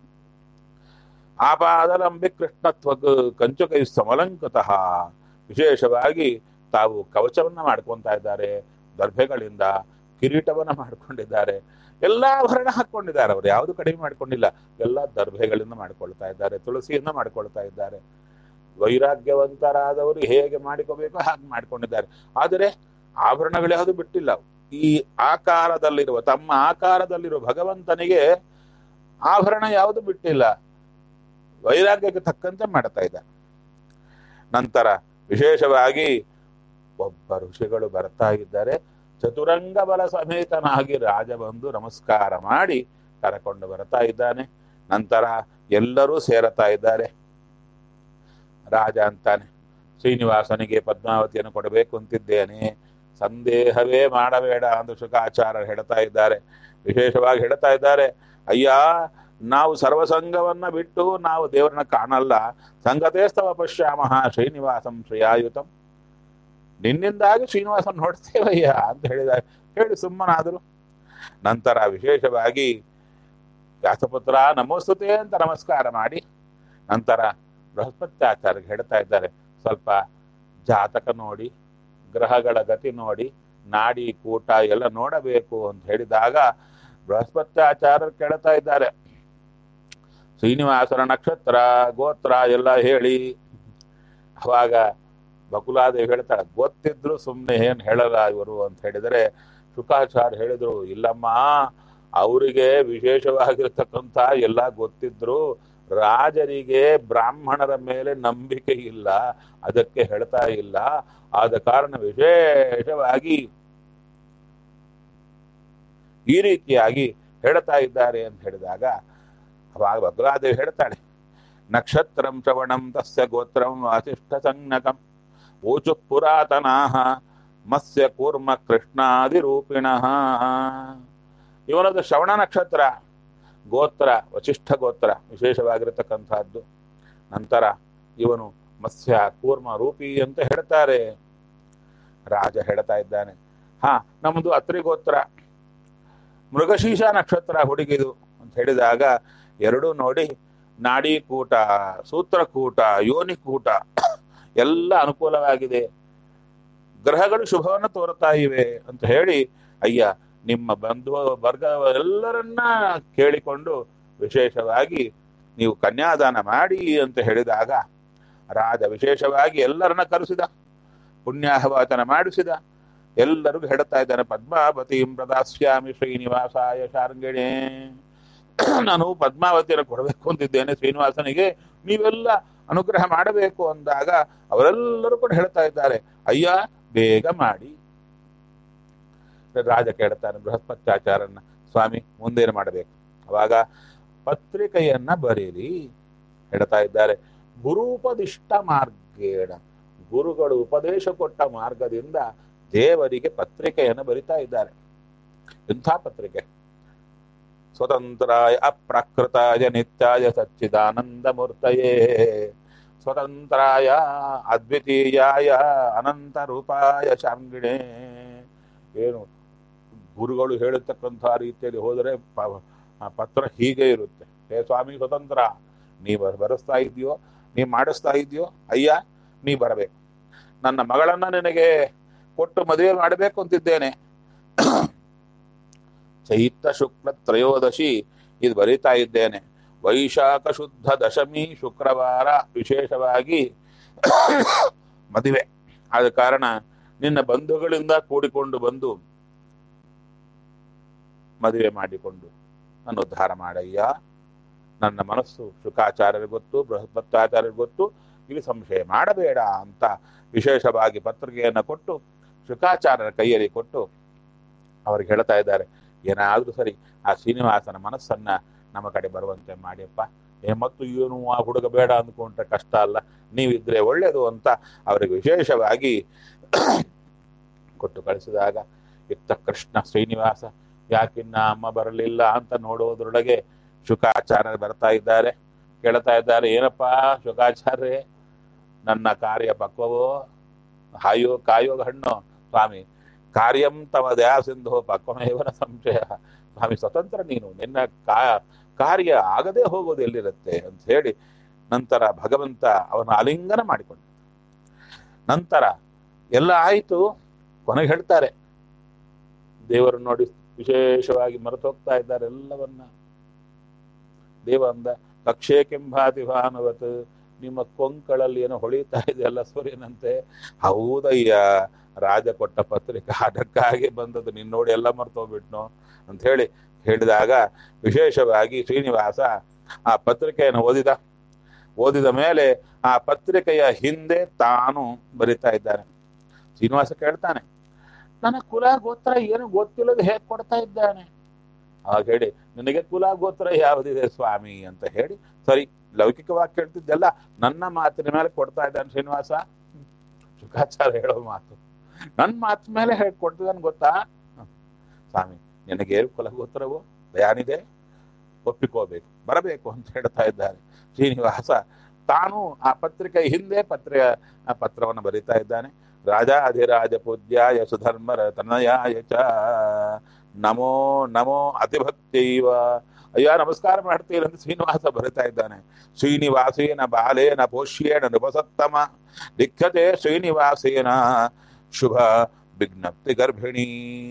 ಆಪಾದಲಂಬಿ ಕೃಷ್ಣತ್ವ ಕಂಚುಕೈ ಸಮಲಂಕತಃ ವಿಶೇಷವಾಗಿ ತಾವು ಕವಚವನ್ನ ಮಾಡ್ಕೊಂತಾ ಇದ್ದಾರೆ ದರ್ಭೆಗಳಿಂದ ಕಿರೀಟವನ್ನ ಮಾಡ್ಕೊಂಡಿದ್ದಾರೆ ಎಲ್ಲಾ ಆಭರಣ ಹಾಕೊಂಡಿದ್ದಾರೆ ಅವರು ಯಾವುದು ಕಡಿಮೆ ಮಾಡ್ಕೊಂಡಿಲ್ಲ ಎಲ್ಲ ದರ್ಭೆಗಳಿಂದ ಮಾಡ್ಕೊಳ್ತಾ ಇದ್ದಾರೆ ತುಳಸಿಯಿಂದ ಮಾಡ್ಕೊಳ್ತಾ ಇದ್ದಾರೆ ವೈರಾಗ್ಯವಂತರಾದವರು ಹೇಗೆ ಮಾಡಿಕೋಬೇಕೋ ಹಾಗೆ ಮಾಡ್ಕೊಂಡಿದ್ದಾರೆ ಆದರೆ ಆಭರಣಗಳು ಯಾವುದು ಬಿಟ್ಟಿಲ್ಲ ಈ ಆಕಾರದಲ್ಲಿರುವ ತಮ್ಮ ಆಕಾರದಲ್ಲಿರುವ ಭಗವಂತನಿಗೆ ಆಭರಣ ಯಾವುದು ಬಿಟ್ಟಿಲ್ಲ ವೈರಾಗ್ಯಕ್ಕೆ ತಕ್ಕಂತೆ ಮಾಡ್ತಾ ಇದ್ದಾರೆ ನಂತರ ವಿಶೇಷವಾಗಿ ಒಬ್ಬ ಋಷಿಗಳು ಬರ್ತಾ ಇದ್ದಾರೆ ಚತುರಂಗ ಬಲ ಸಮೇತನಾಗಿ ರಾಜ ಬಂದು ನಮಸ್ಕಾರ ಮಾಡಿ ಕರಕೊಂಡು ಬರ್ತಾ ಇದ್ದಾನೆ ನಂತರ ಎಲ್ಲರೂ ಸೇರತಾ ಇದ್ದಾರೆ ರಾಜ ಅಂತಾನೆ ಶ್ರೀನಿವಾಸನಿಗೆ ಪದ್ಮಾವತಿಯನ್ನು ಕೊಡಬೇಕು ಅಂತಿದ್ದೇನೆ ಸಂದೇಹವೇ ಮಾಡಬೇಡ ಎಂದು ಶುಕಾಚಾರ್ಯ ಹೇಳ್ತಾ ಇದ್ದಾರೆ ವಿಶೇಷವಾಗಿ ಹೇಳ್ತಾ ಇದ್ದಾರೆ ಅಯ್ಯ ನಾವು ಸರ್ವಸಂಗವನ್ನ ಬಿಟ್ಟು ನಾವು ದೇವರನ್ನ ಕಾಣಲ್ಲ ಸಂಗತೇಸ್ತವ ಪಶ್ಯಾಮಹ ಶ್ರೀನಿವಾಸಂ ಶ್ರೇಯಾಯುತಂ ನಿನ್ನಿಂದಾಗಿ ಶ್ರೀನಿವಾಸನ್ ನೋಡ್ತೇವಯ್ಯ ಅಂತ ಹೇಳಿದ ಹೇಳಿ ಸುಮ್ಮನಾದರು ನಂತರ ವಿಶೇಷವಾಗಿ ವ್ಯಾಸಪುತ್ರ ನಮೋಸ್ತುತೆ ಅಂತ ನಮಸ್ಕಾರ ಮಾಡಿ ನಂತರ ಬೃಹಸ್ಪತ್ಯಾಚಾರ್ಯ ಹೇಳ್ತಾ ಇದ್ದಾರೆ ಸ್ವಲ್ಪ ಜಾತಕ ನೋಡಿ ಗ್ರಹಗಳ ಗತಿ ನೋಡಿ ನಾಡಿ ಕೂಟ ಎಲ್ಲ ನೋಡಬೇಕು ಅಂತ ಹೇಳಿದಾಗ ಬೃಹಸ್ಪತ್ಯಾಚಾರ್ಯರು ಕೇಳ್ತಾ ಇದ್ದಾರೆ ಶ್ರೀನಿವಾಸನ ನಕ್ಷತ್ರ ಗೋತ್ರ ಎಲ್ಲ ಹೇಳಿ ಅವಾಗ ಬಕುಲಾದೇವಿ ಹೇಳ್ತಾಳೆ ಗೊತ್ತಿದ್ರು ಸುಮ್ಮನೆ ಏನ್ ಹೇಳಲ್ಲ ಇವರು ಅಂತ ಹೇಳಿದರೆ ಶುಕಾಚಾರ್ಯ ಹೇಳಿದ್ರು ಇಲ್ಲಮ್ಮ ಅವರಿಗೆ ವಿಶೇಷವಾಗಿರ್ತಕ್ಕಂಥ ಎಲ್ಲ ಗೊತ್ತಿದ್ರು ರಾಜರಿಗೆ ಬ್ರಾಹ್ಮಣರ ಮೇಲೆ ನಂಬಿಕೆ ಇಲ್ಲ ಅದಕ್ಕೆ ಹೇಳ್ತಾ ಇಲ್ಲ ಆದ ಕಾರಣ ವಿಶೇಷವಾಗಿ ಈ ರೀತಿಯಾಗಿ ಹೇಳ್ತಾ ಇದ್ದಾರೆ ಅಂತ ಹೇಳಿದಾಗ ಅವಾಗ ಭದ್ರಾದೇವಿ ಹೇಳ್ತಾಳೆ ನಕ್ಷತ್ರಂ ಶ್ರವಣಂ ತಸ್ಯ ಗೋತ್ರಂ ವಾಸಿಷ್ಠ ಸಂಜ್ಞಕಂ ಊಚು ಪುರಾತನಾಹ ಮತ್ಸ್ಯ ಕೂರ್ಮ ಕೃಷ್ಣಾದಿರೂಪಿಣಃ ಇವನದು ಶ್ರವಣ ನಕ್ಷತ್ರ ಗೋತ್ರ ವಚಿಷ್ಠ ಗೋತ್ರ ವಿಶೇಷವಾಗಿರತಕ್ಕಂಥದ್ದು ನಂತರ ಇವನು ಮತ್ಸ್ಯ ಕೂರ್ಮ ರೂಪಿ ಅಂತ ಹೇಳ್ತಾರೆ ರಾಜ ಹೇಳ್ತಾ ಇದ್ದಾನೆ ಹಾ ನಮ್ದು ಅತ್ರಿ ಗೋತ್ರ ಮೃಗಶೀಶ ನಕ್ಷತ್ರ ಹುಡುಗಿದು ಅಂತ ಹೇಳಿದಾಗ ಎರಡೂ ನೋಡಿ ನಾಡೀಕೂಟ ಸೂತ್ರಕೂಟ ಯೋನಿಕೂಟ ಎಲ್ಲ ಅನುಕೂಲವಾಗಿದೆ ಗ್ರಹಗಳು ಶುಭವನ್ನು ತೋರ್ತಾ ಇವೆ ಅಂತ ಹೇಳಿ ಅಯ್ಯ ನಿಮ್ಮ ಬಂಧು ವರ್ಗ ಎಲ್ಲರನ್ನ ಕೇಳಿಕೊಂಡು ವಿಶೇಷವಾಗಿ ನೀವು ಕನ್ಯಾದಾನ ಮಾಡಿ ಅಂತ ಹೇಳಿದಾಗ ರಾಜ ವಿಶೇಷವಾಗಿ ಎಲ್ಲರನ್ನ ಕರೆಸಿದ ಪುಣ್ಯಾಹವಾಚನ ಮಾಡಿಸಿದ ಎಲ್ಲರಿಗೂ ಹೇಳ್ತಾ ಇದ್ದಾನೆ ಪದ್ಮಾವತಿಂ ಪ್ರದಾಸ್ಯಾಮಿ ಶ್ರೀನಿವಾಸಾಯ ಶಾರ್ಂಗಿಣೆ ನಾನು ಪದ್ಮಾವತಿಯನ್ನು ಕೊಡಬೇಕು ಅಂತಿದ್ದೇನೆ ಶ್ರೀನಿವಾಸನಿಗೆ ನೀವೆಲ್ಲ ಅನುಗ್ರಹ ಮಾಡಬೇಕು ಅಂದಾಗ ಅವರೆಲ್ಲರೂ ಕೂಡ ಹೇಳ್ತಾ ಇದ್ದಾರೆ ಅಯ್ಯ ಬೇಗ ಮಾಡಿ ರಾಜ ಕೇಳ್ತಾನೆ ಬೃಹಸ್ಪತ್ಯಾಚಾರನ್ನ ಸ್ವಾಮಿ ಮುಂದೇನು ಮಾಡಬೇಕು ಅವಾಗ ಪತ್ರಿಕೆಯನ್ನ ಬರೀರಿ ಹೇಳ್ತಾ ಇದ್ದಾರೆ ಗುರುಪದಿಷ್ಟ ಮಾರ್ಗೇಣ ಗುರುಗಳು ಉಪದೇಶ ಕೊಟ್ಟ ಮಾರ್ಗದಿಂದ ದೇವರಿಗೆ ಪತ್ರಿಕೆಯನ್ನು ಬರಿತಾ ಇದ್ದಾರೆ ಇಂಥ ಪತ್ರಿಕೆ ಸ್ವತಂತ್ರಾಯ ಅಪ್ರಾಕೃತಾಯ ನಿತ್ಯಾಯ ಸಚ್ಚಿದಾನಂದ ಮೂರ್ತಯೇ ಸ್ವತಂತ್ರಾಯ ಅದ್ವಿತೀಯಾಯ ಅನಂತ ರೂಪಾಯ ಶಾಂಗಿಣೆ ಏನು ಗುರುಗಳು ಹೇಳತಕ್ಕಂಥ ರೀತಿಯಲ್ಲಿ ಹೋದರೆ ಪ- ಆ ಪತ್ರ ಹೀಗೆ ಇರುತ್ತೆ ಹೇ ಸ್ವಾಮಿ ಸ್ವತಂತ್ರ ನೀ ಬ- ಬರೆಸ್ತಾ ಇದೆಯೋ ನೀ ಮಾಡಿಸ್ತಾ ಇದೆಯೋ ಅಯ್ಯ ನೀ ಬರಬೇಕು ನನ್ನ ಮಗಳನ್ನ ನಿನಗೆ ಕೊಟ್ಟು ಮದುವೆ ಮಾಡಬೇಕು ಅಂತಿದ್ದೇನೆ ಚೈತ್ರ ಶುಕ್ಲ ತ್ರಯೋದಶಿ ಇದು ಬರೀತಾ ಇದ್ದೇನೆ ವೈಶಾಖ ಶುದ್ಧ ದಶಮಿ ಶುಕ್ರವಾರ ವಿಶೇಷವಾಗಿ ಮದುವೆ ಆದ ಕಾರಣ ನಿನ್ನ ಬಂಧುಗಳಿಂದ ಕೂಡಿಕೊಂಡು ಬಂದು ಮದುವೆ ಮಾಡಿಕೊಂಡು ನನ್ನ ಉದ್ಧಾರ ಮಾಡಯ್ಯ ನನ್ನ ಮನಸ್ಸು ಶುಕಾಚಾರ್ಯರಿಗೆ ಗೊತ್ತು ಬೃಹಸ್ಪತ್ಯಾಚಾರ್ಯರಿಗೆ ಗೊತ್ತು ಇಲ್ಲಿ ಸಂಶಯ ಮಾಡಬೇಡ ಅಂತ ವಿಶೇಷವಾಗಿ ಪತ್ರಿಕೆಯನ್ನು ಕೊಟ್ಟು ಶುಕಾಚಾರ್ಯರ ಕೈಯಲ್ಲಿ ಕೊಟ್ಟು ಅವ್ರಿಗೆ ಹೇಳ್ತಾ ಇದ್ದಾರೆ ಏನಾದ್ರೂ ಸರಿ ಆ ಶ್ರೀನಿವಾಸನ ಮನಸ್ಸನ್ನ ನಮ್ಮ ಕಡೆ ಬರುವಂತೆ ಮಾಡಿಯಪ್ಪ ಏ ಮತ್ತು ಏನು ಆ ಹುಡುಗ ಬೇಡ ಅಂದ್ಕೊಂಡ್ರೆ ಕಷ್ಟ ಅಲ್ಲ ನೀವಿದ್ರೆ ಒಳ್ಳೇದು ಅಂತ ಅವರಿಗೆ ವಿಶೇಷವಾಗಿ ಕೊಟ್ಟು ಕಳಿಸಿದಾಗ ಇತ್ತ ಕೃಷ್ಣ ಶ್ರೀನಿವಾಸ ಯಾಕಿನ್ನ ಅಮ್ಮ ಬರಲಿಲ್ಲ ಅಂತ ನೋಡುವುದರೊಳಗೆ ಶುಕಾಚಾರ್ಯರು ಬರ್ತಾ ಇದ್ದಾರೆ ಕೇಳ್ತಾ ಇದ್ದಾರೆ ಏನಪ್ಪಾ ಶುಕಾಚಾರ್ಯ ನನ್ನ ಕಾರ್ಯ ಪಕ್ವವೋ ಹಾಯೋ ಕಾಯೋ ಹಣ್ಣು ಸ್ವಾಮಿ ಕಾರ್ಯಂ ತವ ದಯಾಸಿಂಧೋ ಪಕ್ವಮೇವನ ಸಂಶಯ ಸ್ವಾಮಿ ಸ್ವತಂತ್ರ ನೀನು ನಿನ್ನ ಕಾ ಕಾರ್ಯ ಆಗದೆ ಹೋಗೋದು ಎಲ್ಲಿರುತ್ತೆ ಅಂತ ಹೇಳಿ ನಂತರ ಭಗವಂತ ಅವನ ಆಲಿಂಗನ ಮಾಡಿಕೊಂಡ ನಂತರ ಎಲ್ಲ ಆಯಿತು ಕೊನೆಗೆ ಹೇಳ್ತಾರೆ ದೇವರು ನೋಡಿ ವಿಶೇಷವಾಗಿ ಮರೆತೋಗ್ತಾ ಇದ್ದಾರೆ ಎಲ್ಲವನ್ನ ದೇವ ಅಂದ ಕಕ್ಷೆ ಕೆಂಭಾತಿ ಭಾನುವತ್ ನಿಮ್ಮ ಕೊಂಕಳಲ್ಲಿ ಏನೋ ಹೊಳಿತಾ ಇದೆಯಲ್ಲ ಸೂರ್ಯನಂತೆ ಹೌದಯ್ಯ ರಾಜ ಕೊಟ್ಟ ಪತ್ರಿಕೆ ಅದಕ್ಕಾಗಿ ಬಂದದ್ದು ನೀನ್ ನೋಡಿ ಎಲ್ಲ ಮರ್ತೋಗ್ಬಿಟ್ನು ಅಂತ ಹೇಳಿ ಹೇಳಿದಾಗ ವಿಶೇಷವಾಗಿ ಶ್ರೀನಿವಾಸ ಆ ಪತ್ರಿಕೆಯನ್ನು ಓದಿದ ಓದಿದ ಮೇಲೆ ಆ ಪತ್ರಿಕೆಯ ಹಿಂದೆ ತಾನು ಬರಿತಾ ಇದ್ದಾನೆ ಶ್ರೀನಿವಾಸ ಕೇಳ್ತಾನೆ ನನ್ನ ಕುಲ ಗೋತ್ರ ಏನು ಗೊತ್ತಿಲ್ಲದೆ ಹೇಗೆ ಕೊಡ್ತಾ ಇದ್ದಾನೆ ಆಗ ಹೇಳಿ ನಿನಗೆ ಕುಲ ಗೋತ್ರ ಯಾವುದಿದೆ ಸ್ವಾಮಿ ಅಂತ ಹೇಳಿ ಸರಿ ಲೌಕಿಕವಾಗಿ ಕೇಳ್ತಿದ್ದೆಲ್ಲ ನನ್ನ ಮಾತಿನ ಮೇಲೆ ಕೊಡ್ತಾ ಇದ್ದಾನೆ ಶ್ರೀನಿವಾಸ ಶುಕಾಚಾರ ಹೇಳೋ ಮಾತು ನನ್ನ ಮಾತು ಮೇಲೆ ಹೇಗೆ ಕೊಡ್ತಿದ್ದಾನೆ ಗೊತ್ತಾ ಹ್ಮ್. ಸ್ವಾಮಿ ನಿನಗೆ ಕುಲ ಗೋತ್ರವು ಯಾನಿದೆ ಒಪ್ಪಿಕೋಬೇಕು ಬರಬೇಕು ಅಂತ ಹೇಳ್ತಾ ಇದ್ದಾರೆ ಶ್ರೀನಿವಾಸ ತಾನು ಆ ಪತ್ರಿಕೆ ಹಿಂದೆ ಪತ್ರಿಕ ಆ ಪತ್ರವನ್ನು ಬರೀತಾ ಇದ್ದಾನೆ ರಾಜಾಧಿರಾಜ ಪೂಜ್ಯಾಯ ಸುಧರ್ಮರ ತನಯಾಯ ಚ ನಮೋ ನಮೋ ಅತಿಭಕ್ತೈವ ಅಯ್ಯ ನಮಸ್ಕಾರ ಮಾಡ್ತೀರಿ ಅಂತ ಶ್ರೀನಿವಾಸ ಬರಿತಾ ಇದ್ದಾನೆ ಶ್ರೀನಿವಾಸೇನ ಬಾಲೇನ ಪೋಷ್ಯೇಣ ನೃಪಸತ್ತಮ ಲಿಖ್ಯತೆ ಶ್ರೀನಿವಾಸೇನ ಶುಭ ವಿಜ್ಞಪ್ತಿ ಗರ್ಭಿಣಿ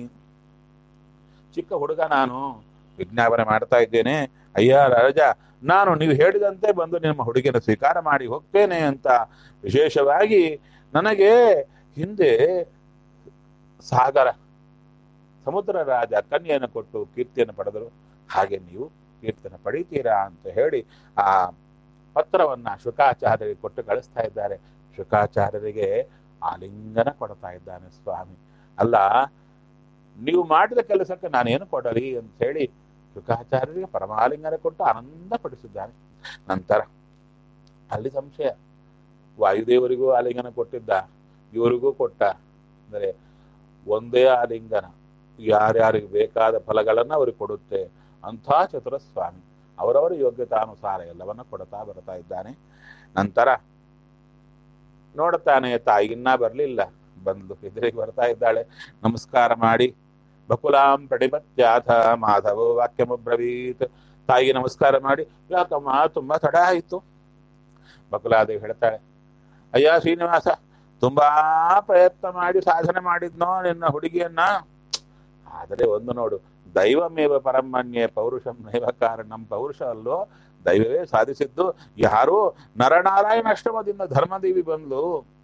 ಚಿಕ್ಕ ಹುಡುಗ ನಾನು ವಿಜ್ಞಾಪನೆ ಮಾಡ್ತಾ ಇದ್ದೇನೆ ಅಯ್ಯ ರಾಜ ನಾನು ನೀವು ಹೇಳಿದಂತೆ ಬಂದು ನಿಮ್ಮ ಹುಡುಗಿನ ಸ್ವೀಕಾರ ಮಾಡಿ ಹೋಗ್ತೇನೆ ಅಂತ ವಿಶೇಷವಾಗಿ ನನಗೆ ಹಿಂದೆ ಸಾಗರ ಸಮುದ್ರ ರಾಜ ಕನ್ಯೆಯನ್ನು ಕೊಟ್ಟು ಕೀರ್ತಿಯನ್ನು ಪಡೆದರು ಹಾಗೆ ನೀವು ಕೀರ್ತನ ಪಡಿತೀರಾ ಅಂತ ಹೇಳಿ ಆ ಪತ್ರವನ್ನ ಶುಕಾಚಾರ್ಯರಿಗೆ ಕೊಟ್ಟು ಕಳಿಸ್ತಾ ಇದ್ದಾರೆ ಶುಕಾಚಾರ್ಯರಿಗೆ ಆಲಿಂಗನ ಕೊಡ್ತಾ ಇದ್ದಾನೆ ಸ್ವಾಮಿ ಅಲ್ಲ ನೀವು ಮಾಡಿದ ಕೆಲಸಕ್ಕೆ ನಾನೇನು ಕೊಡಲಿ ಅಂತ ಹೇಳಿ ಶುಕಾಚಾರ್ಯರಿಗೆ ಪರಮಾಲಿಂಗನ ಕೊಟ್ಟು ಆನಂದ ಪಡಿಸಿದ್ದಾನೆ ನಂತರ ಅಲ್ಲಿ ಸಂಶಯ ವಾಯುದೇವರಿಗೂ ಆಲಿಂಗನ ಕೊಟ್ಟಿದ್ದ ಇವರಿಗೂ ಕೊಟ್ಟ ಅಂದರೆ ಒಂದೇ ಆಲಿಂಗನ ಯಾರ್ಯಾರಿಗೆ ಬೇಕಾದ ಫಲಗಳನ್ನ ಅವ್ರಿಗೆ ಕೊಡುತ್ತೆ ಅಂಥ ಚತುರ ಸ್ವಾಮಿ ಅವರವರ ಯೋಗ್ಯತಾನುಸಾರ ಎಲ್ಲವನ್ನ ಕೊಡ್ತಾ ಬರ್ತಾ ಇದ್ದಾನೆ ನಂತರ ನೋಡುತ್ತಾನೆ ತಾಯಿ ಇನ್ನ ಬರ್ಲಿಲ್ಲ ಬಂದು ಎದುರಿಗೆ ಬರ್ತಾ ಇದ್ದಾಳೆ ನಮಸ್ಕಾರ ಮಾಡಿ ಬಕುಲಾಂ ಪ್ರಣಿಪತ್ಯಾಥ ಮಾಧವೋ ವಾಕ್ಯಮಬ್ರವೀತ್ ತಾಯಿಗೆ ನಮಸ್ಕಾರ ಮಾಡಿ ಯಾಕಮ್ಮ ತುಂಬಾ ತಡ ಆಯಿತು ಬಕುಲಾದೇವಿ ಹೇಳ್ತಾಳೆ ಅಯ್ಯ ಶ್ರೀನಿವಾಸ ತುಂಬಾ ಪ್ರಯತ್ನ ಮಾಡಿ ಸಾಧನೆ ಮಾಡಿದ್ನೋ ನಿನ್ನ ಹುಡುಗಿಯನ್ನ ಆದರೆ ಒಂದು ನೋಡು ದೈವಮೇವ ಪರಮನ್ಯೇ ಪೌರುಷಂ ನೈವ ಕಾರಣಂ ಪೌರುಷ ಅಲ್ಲೋ ದೈವವೇ ಸಾಧಿಸಿದ್ದು ಯಾರೋ ನರನಾರಾಯಣ ಅಷ್ಟಮದಿಂದ ಧರ್ಮದೇವಿ ಬಂದ್ಲು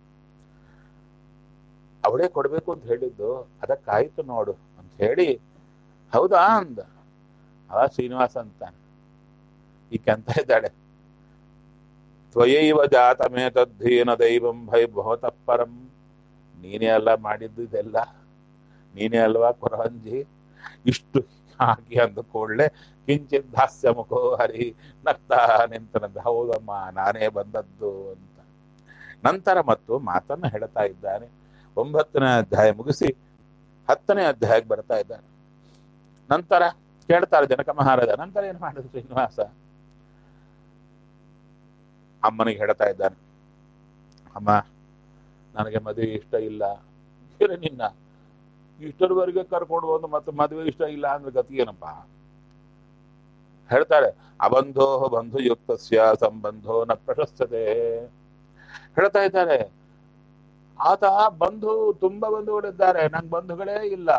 ಅವಳೇ ಕೊಡ್ಬೇಕು ಅಂತ ಹೇಳಿದ್ದು ಅದಕ್ಕಾಯ್ತು ನೋಡು ಅಂತ ಹೇಳಿ ಹೌದಾ ಅಂದ ಅವ ಶ್ರೀನಿವಾಸ ಅಂತ ಈಕೆ ಅಂತ ಇದ್ದಾಳೆ ತ್ವಯೈವ ಜಾತಮೇ ತದ್ಧೀನ ದೈವಂ ಭೈ ಭವತಃ ಪರಂ ನೀನೇ ಅಲ್ಲ ಮಾಡಿದ್ದು ಇದೆಲ್ಲ ನೀನೇ ಅಲ್ವಾ ಕೊರವಂಜಿ ಇಷ್ಟು ಹಾಕಿ ಅಂದ ಕೂಡಲೇ ಕಿಂಚಿತ್ ಹಾಸ್ಯ ಮುಖೋ ಹರಿ ನಗ್ತಾ ನಿಂತನಂದ ಹೌದಮ್ಮ ನಾನೇ ಬಂದದ್ದು ಅಂತ ನಂತರ ಮತ್ತು ಮಾತನ್ನ ಹೇಳ್ತಾ ಇದ್ದಾನೆ ಒಂಬತ್ತನೇ ಅಧ್ಯಾಯ ಮುಗಿಸಿ ಹತ್ತನೇ ಅಧ್ಯಾಯಕ್ಕೆ ಬರ್ತಾ ಇದ್ದಾನೆ ನಂತರ ಕೇಳ್ತಾರೆ ಜನಕ ಮಹಾರಾಜ ನಂತರ ಏನ್ ಮಾಡಿದ್ರು ಶ್ರೀನಿವಾಸ ಅಮ್ಮನಿಗೆ ಹೇಳ್ತಾ ಇದ್ದಾನೆ ಅಮ್ಮ ನನಗೆ ಮದುವೆ ಇಷ್ಟ ಇಲ್ಲ ಏನೇ ನಿನ್ನ ಇಷ್ಟರವರೆಗೆ ಕರ್ಕೊಂಡು ಬಂದು ಮತ್ತೆ ಮದುವೆ ಇಷ್ಟ ಇಲ್ಲ ಅಂದ್ರೆ ಗತಿ ಏನಪ್ಪ ಹೇಳ್ತಾರೆ ಅಬಂಧೋ ಬಂಧು ಯುಕ್ತಸ್ಯ ಸಂಬಂಧೋ ನ ಪ್ರಶಸ್ತತೆ ಹೇಳ್ತಾ ಇದ್ದಾರೆ ಆತ ಬಂಧು ತುಂಬಾ ಬಂಧುಗಳಿದ್ದಾರೆ ನಂಗೆ ಬಂಧುಗಳೇ ಇಲ್ಲ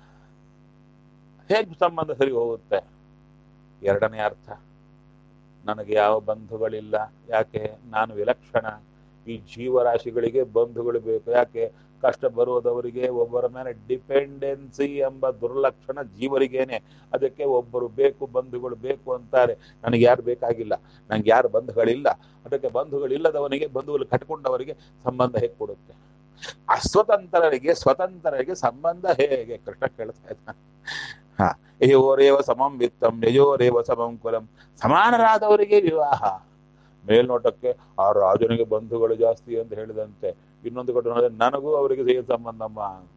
ಹೇಗ್ ಸಂಬಂಧ ಸರಿ ಹೋಗುತ್ತೆ ಎರಡನೇ ಅರ್ಥ ನನಗೆ ಯಾವ ಬಂಧುಗಳಿಲ್ಲ ಯಾಕೆ ನಾನು ವಿಲಕ್ಷಣ ಈ ಜೀವರಾಶಿಗಳಿಗೆ ಬಂಧುಗಳು ಬೇಕು ಯಾಕೆ ಕಷ್ಟ ಬರುವುದವರಿಗೆ ಒಬ್ಬರ ಮೇಲೆ ಡಿಪೆಂಡೆನ್ಸಿ ಎಂಬ ದುರ್ಲಕ್ಷಣ ಜೀವರಿಗೇನೆ ಅದಕ್ಕೆ ಒಬ್ಬರು ಬೇಕು ಬಂಧುಗಳು ಬೇಕು ಅಂತಾರೆ ನನಗೆ ಯಾರು ಬೇಕಾಗಿಲ್ಲ ನಂಗೆ ಯಾರು ಬಂಧುಗಳಿಲ್ಲ ಅದಕ್ಕೆ ಬಂಧುಗಳಿಲ್ಲದವನಿಗೆ ಬಂಧುಗಳು ಕಟ್ಕೊಂಡವರಿಗೆ ಸಂಬಂಧ ಹೇಗೆ ಕೊಡುತ್ತೆ ಅಸ್ವತಂತ್ರರಿಗೆ ಸ್ವತಂತ್ರರಿಗೆ ಸಂಬಂಧ ಹೇಗೆ ಕೃಷ್ಣ ಕೇಳ್ತಾ ಇದ್ದಾನೆ ಹಾ ಯಯೋರೇವ ಸಮಂ ವಿತ್ತಂ ಯಯೋರೇವ ಸಮಂ ಕುಲಂ ಸಮಾನರಾದವರಿಗೆ ವಿವಾಹ ಮೇಲ್ನೋಟಕ್ಕೆ ಆ ರಾಜನಿಗೆ ಬಂಧುಗಳು ಜಾಸ್ತಿ ಅಂತ ಹೇಳಿದಂತೆ ಇನ್ನೊಂದು ಕಡೆ ನೋಡಿದ್ರೆ ನನಗೂ ಅವರಿಗೆ ಸೇರಿ ಸಂಬಂಧಮ್ಮ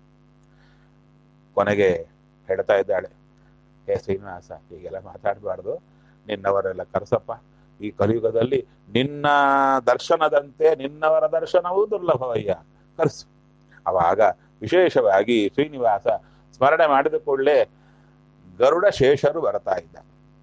ಕೊನೆಗೆ ಹೇಳ್ತಾ ಇದ್ದಾಳೆ ಹೇ ಶ್ರೀನಿವಾಸ ಹೀಗೆಲ್ಲ ಮಾತಾಡಬಾರ್ದು ನಿನ್ನವರೆಲ್ಲ ಕರೆಸಪ್ಪ ಈ ಕಲಿಯುಗದಲ್ಲಿ ನಿನ್ನ ದರ್ಶನದಂತೆ ನಿನ್ನವರ ದರ್ಶನವೂ ದುರ್ಲಭವಯ್ಯ ಕರೆಸು ಅವಾಗ ವಿಶೇಷವಾಗಿ ಶ್ರೀನಿವಾಸ ಸ್ಮರಣೆ ಮಾಡಿದ ಕೂಡಲೇ ಗರುಡ ಶೇಷರು ಬರ್ತಾ ಇದ್ದ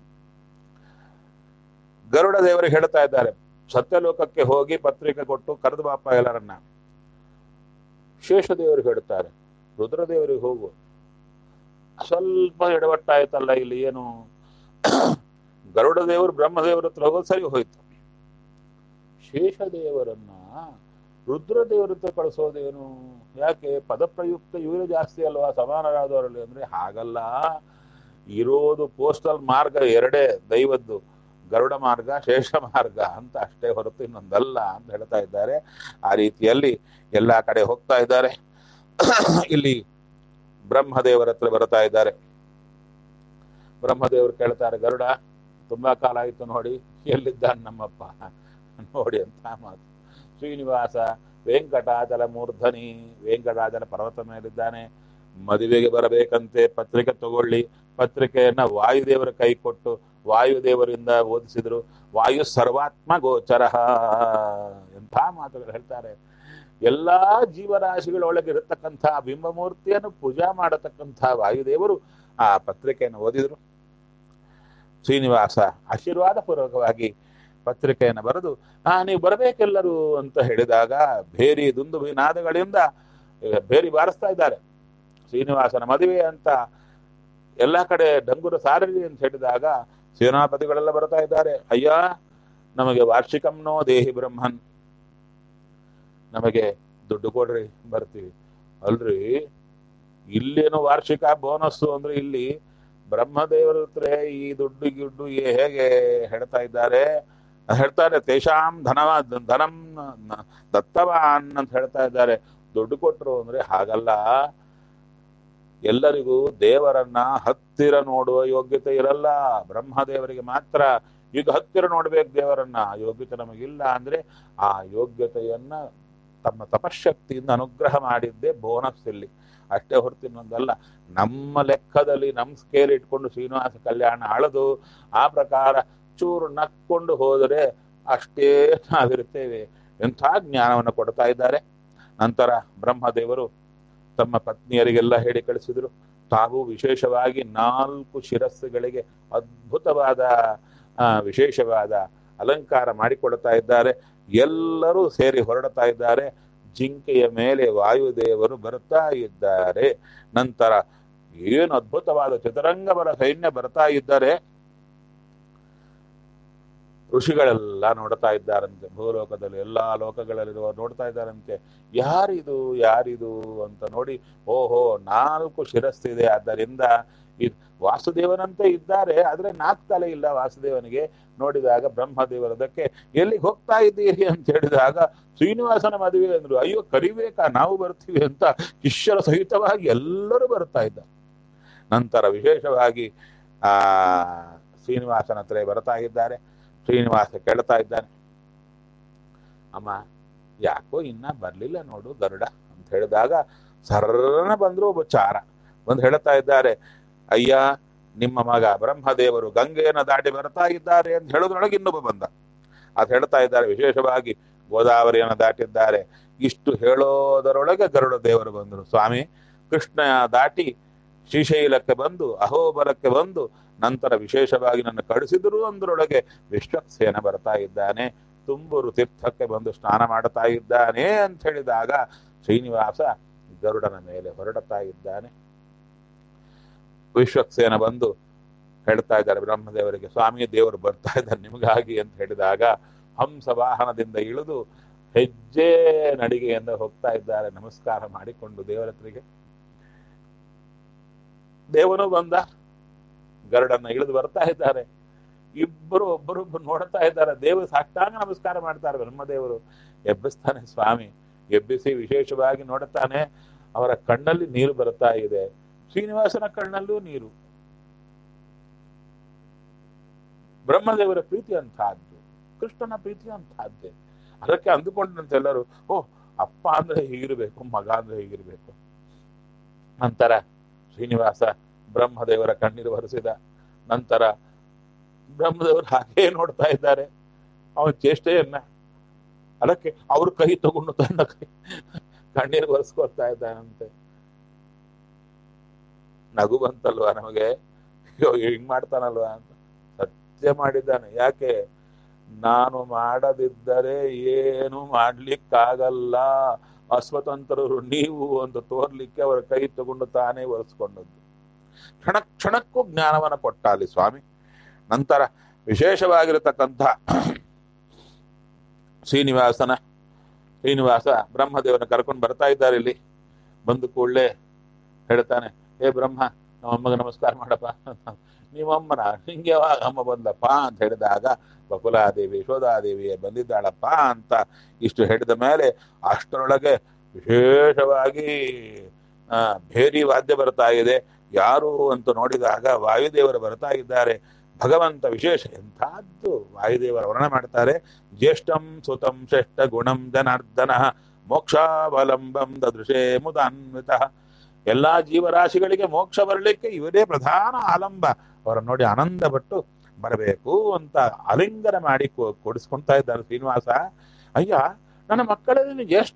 ಗರುಡ ದೇವರಿಗೆ ಹೇಳ್ತಾ ಇದ್ದಾರೆ ಸತ್ಯಲೋಕಕ್ಕೆ ಹೋಗಿ ಪತ್ರಿಕೆ ಕೊಟ್ಟು ಕರೆದು ಬಾಪ ಎಲ್ಲರನ್ನ ಶೇಷದೇವರಿಗೆ ಹೇಳ್ತಾರೆ ರುದ್ರದೇವರಿಗೆ ಹೋಗು ಸ್ವಲ್ಪ ಎಡವಟ್ಟಾಯ್ತಲ್ಲ ಇಲ್ಲಿ ಏನು ಗರುಡ ದೇವರು ಬ್ರಹ್ಮದೇವರ ಹತ್ರ ಹೋಗೋದು ಸರಿ ಹೋಯ್ತು ಶೇಷದೇವರನ್ನ ರುದ್ರದೇವರ ಹತ್ರ ಕಳಿಸೋದೇನು ಯಾಕೆ ಪದಪ್ರಯುಕ್ತ ಇವರೇ ಜಾಸ್ತಿ ಅಲ್ವಾ ಸಮಾನರಾದವರಲ್ಲಿ ಅಂದ್ರೆ ಹಾಗಲ್ಲ ಇರೋದು ಪೋಸ್ಟಲ್ ಮಾರ್ಗ ಎರಡೇ ದೈವದ್ದು ಗರುಡ ಮಾರ್ಗ ಶೇಷ ಮಾರ್ಗ ಅಂತ ಅಷ್ಟೇ ಹೊರತು ಇನ್ನೊಂದಲ್ಲ ಅಂತ ಹೇಳ್ತಾ ಇದ್ದಾರೆ ಆ ರೀತಿಯಲ್ಲಿ ಎಲ್ಲಾ ಕಡೆ ಹೋಗ್ತಾ ಇದ್ದಾರೆ ಇಲ್ಲಿ ಬ್ರಹ್ಮದೇವರ ಹತ್ರ ಬರ್ತಾ ಇದ್ದಾರೆ ಬ್ರಹ್ಮದೇವರು ಕೇಳ್ತಾರೆ ಗರುಡ ತುಂಬಾ ಕಾಲ ಆಯ್ತು ನೋಡಿ ಎಲ್ಲಿದ್ದಾನೆ ನಮ್ಮಪ್ಪ ನೋಡಿ ಅಂತ ಮಾತು ಶ್ರೀನಿವಾಸ ವೆಂಕಟಾಚಲ ಮೂರ್ಧನಿ ವೆಂಕಟಾಚಲ ಪರ್ವತ ಮೇಲಿದ್ದಾನೆ ಮದುವೆಗೆ ಬರಬೇಕಂತೆ ಪತ್ರಿಕೆ ತಗೊಳ್ಳಿ ಪತ್ರಿಕೆಯನ್ನ ವಾಯುದೇವರ ಕೈ ಕೊಟ್ಟು ವಾಯುದೇವರಿಂದ ಓದಿಸಿದ್ರು ವಾಯು ಸರ್ವಾತ್ಮ ಗೋಚರ ಎಂಥ ಮಾತುಗಳು ಹೇಳ್ತಾರೆ ಎಲ್ಲಾ ಜೀವರಾಶಿಗಳೊಳಗೆ ಇರತಕ್ಕಂಥ ಬಿಂಬಮೂರ್ತಿಯನ್ನು ಪೂಜಾ ಮಾಡತಕ್ಕಂಥ ವಾಯುದೇವರು ಆ ಪತ್ರಿಕೆಯನ್ನು ಓದಿದ್ರು ಶ್ರೀನಿವಾಸ ಆಶೀರ್ವಾದ ಪೂರ್ವಕವಾಗಿ ಪತ್ರಿಕೆಯನ್ನು ಬರೆದು ಆ ನೀವು ಬರಬೇಕೆಲ್ಲರೂ ಅಂತ ಹೇಳಿದಾಗ ಭೇರಿ ದುಂದು ನಾದಗಳಿಂದ ಭೇರಿ ಬಾರಿಸ್ತಾ ಇದ್ದಾರೆ ಶ್ರೀನಿವಾಸನ ಮದುವೆ ಅಂತ ಎಲ್ಲಾ ಕಡೆ ಡಂಗುರ ಸಾರಲಿ ಅಂತ ಹೇಳಿದಾಗ ಸೇನಾಪತಿಗಳೆಲ್ಲ ಬರ್ತಾ ಇದ್ದಾರೆ ಅಯ್ಯ ನಮಗೆ ವಾರ್ಷಿಕಂನೋ ದೇಹಿ ಬ್ರಹ್ಮನ್ ನಮಗೆ ದುಡ್ಡು ಕೊಡ್ರಿ ಬರ್ತೀವಿ ಅಲ್ರಿ ಇಲ್ಲೇನು ವಾರ್ಷಿಕ ಬೋನಸ್ಸು ಅಂದ್ರೆ ಇಲ್ಲಿ ಬ್ರಹ್ಮದೇವರ ಹತ್ರ ಈ ದುಡ್ಡು ಗಿಡ್ಡು ಏ- ಹೇಗೆ ಹೇಳ್ತಾ ಇದ್ದಾರೆ ಹೇಳ್ತಾರೆ ತೇಷಾಂ ಧನವ ಧನಂ ನ- ದತ್ತವಾನ್ ಅಂತ ಹೇಳ್ತಾ ಇದ್ದಾರೆ ದುಡ್ಡು ಕೊಟ್ರು ಅಂದ್ರೆ ಹಾಗಲ್ಲ ಎಲ್ಲರಿಗೂ ದೇವರನ್ನ ಹತ್ತಿರ ನೋಡುವ ಯೋಗ್ಯತೆ ಇರಲ್ಲ ಬ್ರಹ್ಮದೇವರಿಗೆ ಮಾತ್ರ ಈಗ ಹತ್ತಿರ ನೋಡ್ಬೇಕು ದೇವರನ್ನ ಆ ಯೋಗ್ಯತೆ ನಮಗಿಲ್ಲ ಅಂದ್ರೆ ಆ ಯೋಗ್ಯತೆಯನ್ನ ತಮ್ಮ ತಪಶಕ್ತಿಯಿಂದ ಅನುಗ್ರಹ ಮಾಡಿದ್ದೇ ಬೋನಸ್ ಇಲ್ಲಿ ಅಷ್ಟೇ ಹೊರತು ಇನ್ನೊಂದಲ್ಲ ನಮ್ಮ ಲೆಕ್ಕದಲ್ಲಿ ನಮ್ಮ ಸ್ಕೇಲ್ ಇಟ್ಕೊಂಡು ಶ್ರೀನಿವಾಸ ಕಲ್ಯಾಣ ಅಳದು ಆ ಪ್ರಕಾರ ಚೂರು ನಕ್ಕೊಂಡು ಹೋದರೆ ಅಷ್ಟೇ ನಾವಿರ್ತೇವೆ ಎಂಥ ಜ್ಞಾನವನ್ನು ಕೊಡ್ತಾ ಇದ್ದಾರೆ ನಂತರ ಬ್ರಹ್ಮದೇವರು ತಮ್ಮ ಪತ್ನಿಯರಿಗೆಲ್ಲ ಹೇಳಿ ಕಳಿಸಿದ್ರು ತಾವು ವಿಶೇಷವಾಗಿ ನಾಲ್ಕು ಶಿರಸ್ಸುಗಳಿಗೆ ಅದ್ಭುತವಾದ ಆ, ವಿಶೇಷವಾದ ಅಲಂಕಾರ ಮಾಡಿಕೊಡ್ತಾ ಇದ್ದಾರೆ ಎಲ್ಲರೂ ಸೇರಿ ಹೊರಡ್ತಾ ಇದ್ದಾರೆ ಜಿಂಕೆಯ ಮೇಲೆ ವಾಯುದೇವರು ಬರ್ತಾ ಇದ್ದಾರೆ ನಂತರ ಏನು ಅದ್ಭುತವಾದ ಚತುರಂಗಬಲ ಸೈನ್ಯ ಬರ್ತಾ ಇದ್ದಾರೆ ಋಷಿಗಳೆಲ್ಲ ನೋಡ್ತಾ ಇದ್ದಾರಂತೆ ಭೂಲೋಕದಲ್ಲಿ ಎಲ್ಲಾ ಲೋಕಗಳಲ್ಲಿರುವ ನೋಡ್ತಾ ಇದ್ದಾರಂತೆ ಯಾರಿದು ಯಾರಿದು ಅಂತ ನೋಡಿ ಓಹೋ ನಾಲ್ಕು ಶಿರಸ್ಸಿದೆ ಆದ್ದರಿಂದ ಇದ್ ವಾಸುದೇವನಂತೆ ಇದ್ದಾರೆ ಆದ್ರೆ ನಾಲ್ಕು ತಲೆ ಇಲ್ಲ ವಾಸುದೇವನಿಗೆ ನೋಡಿದಾಗ ಬ್ರಹ್ಮದೇವರದಕ್ಕೆ ಎಲ್ಲಿಗೆ ಹೋಗ್ತಾ ಇದ್ದೀರಿ ಅಂತ ಹೇಳಿದಾಗ ಶ್ರೀನಿವಾಸನ ಮದುವೆ ಅಂದ್ರು ಅಯ್ಯೋ ಕರಿಬೇಕಾ ನಾವು ಬರ್ತೀವಿ ಅಂತ ಶಿಷ್ಯರ ಸಹಿತವಾಗಿ ಎಲ್ಲರೂ ಬರ್ತಾ ಇದ್ದಾರೆ ನಂತರ ವಿಶೇಷವಾಗಿ ಆ ಶ್ರೀನಿವಾಸನ ಹತ್ರ ಬರ್ತಾ ಇದ್ದಾರೆ ಶ್ರೀನಿವಾಸ ಕೇಳ್ತಾ ಇದ್ದಾನೆ ಅಮ್ಮ ಯಾಕೋ ಇನ್ನ ಬರ್ಲಿಲ್ಲ ನೋಡು ಗರುಡ ಅಂತ ಹೇಳಿದಾಗ ಸರ್ರನ ಬಂದ್ರು ಒಬ್ಬ ಚಾರ ಬಂದು ಹೇಳ್ತಾ ಇದ್ದಾರೆ ಅಯ್ಯ ನಿಮ್ಮ ಮಗ ಬ್ರಹ್ಮದೇವರು ಗಂಗೆಯನ್ನು ದಾಟಿ ಬರ್ತಾ ಇದ್ದಾರೆ ಅಂತ ಹೇಳೋದ್ರೊಳಗೆ ಇನ್ನೊಬ್ಬ ಬಂದ ಅದು ಹೇಳ್ತಾ ಇದ್ದಾರೆ ವಿಶೇಷವಾಗಿ ಗೋದಾವರಿಯನ್ನು ದಾಟಿದ್ದಾರೆ ಇಷ್ಟು ಹೇಳೋದರೊಳಗೆ ಗರುಡ ದೇವರು ಬಂದರು ಸ್ವಾಮಿ ಕೃಷ್ಣ ದಾಟಿ ಶ್ರೀಶೈಲಕ್ಕೆ ಬಂದು ಅಹೋಬಲಕ್ಕೆ ಬಂದು ನಂತರ ವಿಶೇಷವಾಗಿ ನನ್ನ ಕಳಿಸಿದ್ರು ಅಂದ್ರೊಳಗೆ ವಿಶ್ವಕ್ಸೇನ ಬರ್ತಾ ಇದ್ದಾನೆ ತುಂಬೂರು ತೀರ್ಥಕ್ಕೆ ಬಂದು ಸ್ನಾನ ಮಾಡ್ತಾ ಇದ್ದಾನೆ ಅಂತ ಹೇಳಿದಾಗ ಶ್ರೀನಿವಾಸ ಗರುಡನ ಮೇಲೆ ಹೊರಡ್ತಾ ಇದ್ದಾನೆ ವಿಶ್ವಕ್ಸೇನ ಬಂದು ಹೇಳ್ತಾ ಇದ್ದಾರೆ ಬ್ರಹ್ಮದೇವರಿಗೆ ಸ್ವಾಮಿ ದೇವರು ಬರ್ತಾ ಇದ್ದಾರೆ ನಿಮಗಾಗಿ ಅಂತ ಹೇಳಿದಾಗ ಹಂಸ ವಾಹನದಿಂದ ಇಳಿದು ಹೆಜ್ಜೆ ನಡಿಗೆಯಿಂದ ಹೋಗ್ತಾ ಇದ್ದಾರೆ ನಮಸ್ಕಾರ ಮಾಡಿಕೊಂಡು ದೇವರ ಹತ್ರಿಗೆ ದೇವನು ಬಂದ ಗರುಡನ್ನ ಇಳಿದು ಬರ್ತಾ ಇದ್ದಾರೆ ಇಬ್ಬರು ಒಬ್ಬರೊಬ್ಬರು ನೋಡ್ತಾ ಇದ್ದಾರೆ ದೇವರು ಸಾಷ್ಟಾಂಗ ನಮಸ್ಕಾರ ಮಾಡ್ತಾರೆ ಬ್ರಹ್ಮದೇವರು ಎಬ್ಬಿಸ್ತಾನೆ ಸ್ವಾಮಿ ಎಬ್ಬಿಸಿ ವಿಶೇಷವಾಗಿ ನೋಡುತ್ತಾನೆ ಅವರ ಕಣ್ಣಲ್ಲಿ ನೀರು ಬರ್ತಾ ಇದೆ ಶ್ರೀನಿವಾಸನ ಕಣ್ಣಲ್ಲೂ ನೀರು ಬ್ರಹ್ಮದೇವರ ಪ್ರೀತಿ ಅಂತಹದ್ದು ಕೃಷ್ಣನ ಪ್ರೀತಿ ಅಂತಹದ್ದೇ ಅದಕ್ಕೆ ಅಂದುಕೊಂಡಂತೆ ಎಲ್ಲರೂ ಓ ಅಪ್ಪ ಅಂದ್ರೆ ಹೀಗಿರ್ಬೇಕು ಮಗ ಅಂದ್ರೆ ಹೀಗಿರ್ಬೇಕು ನಂತರ ಶ್ರೀನಿವಾಸ ಬ್ರಹ್ಮದೇವರ ಕಣ್ಣೀರು ಹರಿಸಿದ ನಂತರ ಬ್ರಹ್ಮದೇವರು ಹಾಗೇ ನೋಡ್ತಾ ಇದ್ದಾರೆ ಅವನ ಚೇಷ್ಟೆಯನ್ನ ಅದಕ್ಕೆ ಅವ್ರ ಕೈ ತಗೊಂಡು ತನ್ನ ಕೈ ಕಣ್ಣೀರು ಒರೆಸ್ಕೊಳ್ತಾ ಇದ್ದಾನಂತೆ ನಗು ಬಂತಲ್ವಾ ನಮಗೆ ಅಯ್ಯೋ ಹಿಂಗ್ ಮಾಡ್ತಾನಲ್ವಾ ಅಂತ ಸತ್ಯ ಮಾಡಿದ್ದಾನೆ ಯಾಕೆ ನಾನು ಮಾಡದಿದ್ದರೆ ಏನು ಮಾಡ್ಲಿಕ್ಕಾಗಲ್ಲ ಅಸ್ವತಂತ್ರರು ನೀವು ಅಂತ ತೋರ್ಲಿಕ್ಕೆ ಅವರ ಕೈ ತಗೊಂಡು ತಾನೇ ಒರೆಸ್ಕೊಂಡದ್ದು ಕ್ಷಣ ಕ್ಷಣಕ್ಕೂ ಜ್ಞಾನವನ್ನ ಕೊಟ್ಟ ಅಲ್ಲಿ ಸ್ವಾಮಿ ನಂತರ ವಿಶೇಷವಾಗಿರತಕ್ಕಂಥ ಶ್ರೀನಿವಾಸನ ಶ್ರೀನಿವಾಸ ಬ್ರಹ್ಮದೇವನ ಕರ್ಕೊಂಡು ಬರ್ತಾ ಇದ್ದಾರೆ ಇಲ್ಲಿ ಬಂದು ಕೂಡಲೇ ಹೇಳ್ತಾನೆ ಹೇ ಬ್ರಹ್ಮ ನಮ್ಮಮ್ಮಗೆ ನಮಸ್ಕಾರ ಮಾಡಪ್ಪ ನಿಮ್ಮಮ್ಮನ ಹಿಂಗೆ ಯಾವಾಗ ಅಮ್ಮ ಬಂದಪ್ಪ ಅಂತ ಹೇಳಿದಾಗ ಬಕುಲಾದೇವಿ ಯಶೋಧಾದೇವಿ ಬಂದಿದ್ದಾಳಪ್ಪ ಅಂತ ಇಷ್ಟು ಹೇಳಿದ ಮೇಲೆ ಅಷ್ಟರೊಳಗೆ ವಿಶೇಷವಾಗಿ ಆ ಭೇರಿ ವಾದ್ಯ ಬರ್ತಾ ಇದೆ ಯಾರು ಅಂತ ನೋಡಿದಾಗ ವಾಯುದೇವರು ಬರ್ತಾ ಇದ್ದಾರೆ ಭಗವಂತ ವಿಶೇಷ ಎಂಥದ್ದು ವಾಯುದೇವರ ವರ್ಣನೆ ಮಾಡ್ತಾರೆ ಜ್ಯೇಷ್ಠಂ ಸುತಂ ಶ್ರೇಷ್ಠ ಗುಣಂ ಜನಾರ್ದನ ಮೋಕ್ಷಾವಲಂಬಂ ದೃಶೇ ಮುದಾನ್ವಿತ ಎಲ್ಲಾ ಜೀವರಾಶಿಗಳಿಗೆ ಮೋಕ್ಷ ಬರಲಿಕ್ಕೆ ಇವರೇ ಪ್ರಧಾನ ಆಲಂಬ ಅವರ ನೋಡಿ ಆನಂದ ಪಟ್ಟು ಬರಬೇಕು ಅಂತ ಅಲಿಂಗನ ಮಾಡಿ ಕೊ- ಕೊಡಿಸ್ಕೊಂತಾ ಇದ್ದಾರೆ ಶ್ರೀನಿವಾಸ ಅಯ್ಯ ನನ್ನ ಮಕ್ಕಳಲ್ಲಿ ನೀನು ಜ್ಯೇಷ್ಠ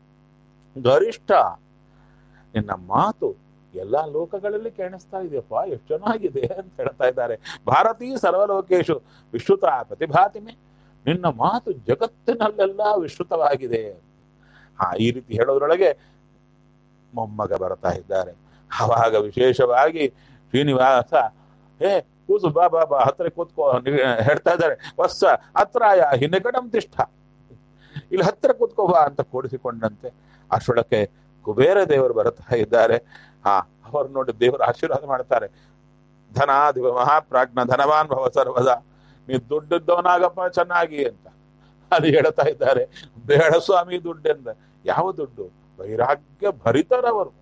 ಗರಿಷ್ಠ ನಿನ್ನ ಮಾತು ಎಲ್ಲಾ ಲೋಕಗಳಲ್ಲಿ ಕೇಳಿಸ್ತಾ ಇದೆಯಪ್ಪ ಎಷ್ಟು ಚೆನ್ನಾಗಿದೆ ಅಂತ ಹೇಳ್ತಾ ಇದ್ದಾರೆ ಭಾರತೀ ಸರ್ವಲೋಕೇಶು ವಿಶ್ರುತ ಪ್ರತಿಭಾತಿಮೆ ನಿನ್ನ ಮಾತು ಜಗತ್ತಿನಲ್ಲೆಲ್ಲ ವಿಶ್ರುತವಾಗಿದೆ ಹಾ ಈ ರೀತಿ ಹೇಳೋದ್ರೊಳಗೆ ಮೊಮ್ಮಗ ಬರ್ತಾ ಇದ್ದಾರೆ ಆವಾಗ ವಿಶೇಷವಾಗಿ ಶ್ರೀನಿವಾಸ ಹೇ ಕೂಸು ಬಾ ಬಾ ಬಾ ಹತ್ರ ಕೂತ್ಕೋ ನಿ- ಹೇಳ್ತಾ ಇದ್ದಾರೆ ವತ್ಸ ಹತ್ರಾಯ ಹಿನ್ನಗಡಂ ತಿಷ್ಠ ಇಲ್ಲಿ ಹತ್ರ ಕೂತ್ಕೋ ಬಾ ಅಂತ ಕೂಡಿಸಿಕೊಂಡಂತೆ ಅಷ್ಟೊಳಕ್ಕೆ ಕುಬೇರ ದೇವರು ಬರ್ತಾ ಇದ್ದಾರೆ ಹಾ ಅವರು ನೋಡಿ ದೇವರು ಆಶೀರ್ವಾದ ಮಾಡ್ತಾರೆ ಧನಾಧಿಪ ಮಹಾಪ್ರಾಜ್ಞ ಧನವಾನ್ ಭವ ಸರ್ವದ ನೀ ದುಡ್ಡಿದ್ದವನಾಗಪ್ಪ ಚೆನ್ನಾಗಿ ಅಂತ ಅದು ಹೇಳ್ತಾ ಇದ್ದಾರೆ ಬೇಡ ಸ್ವಾಮಿ ದುಡ್ಡೆಂದ ಯಾವ ದುಡ್ಡು ವೈರಾಗ್ಯ ಭರಿತರವರು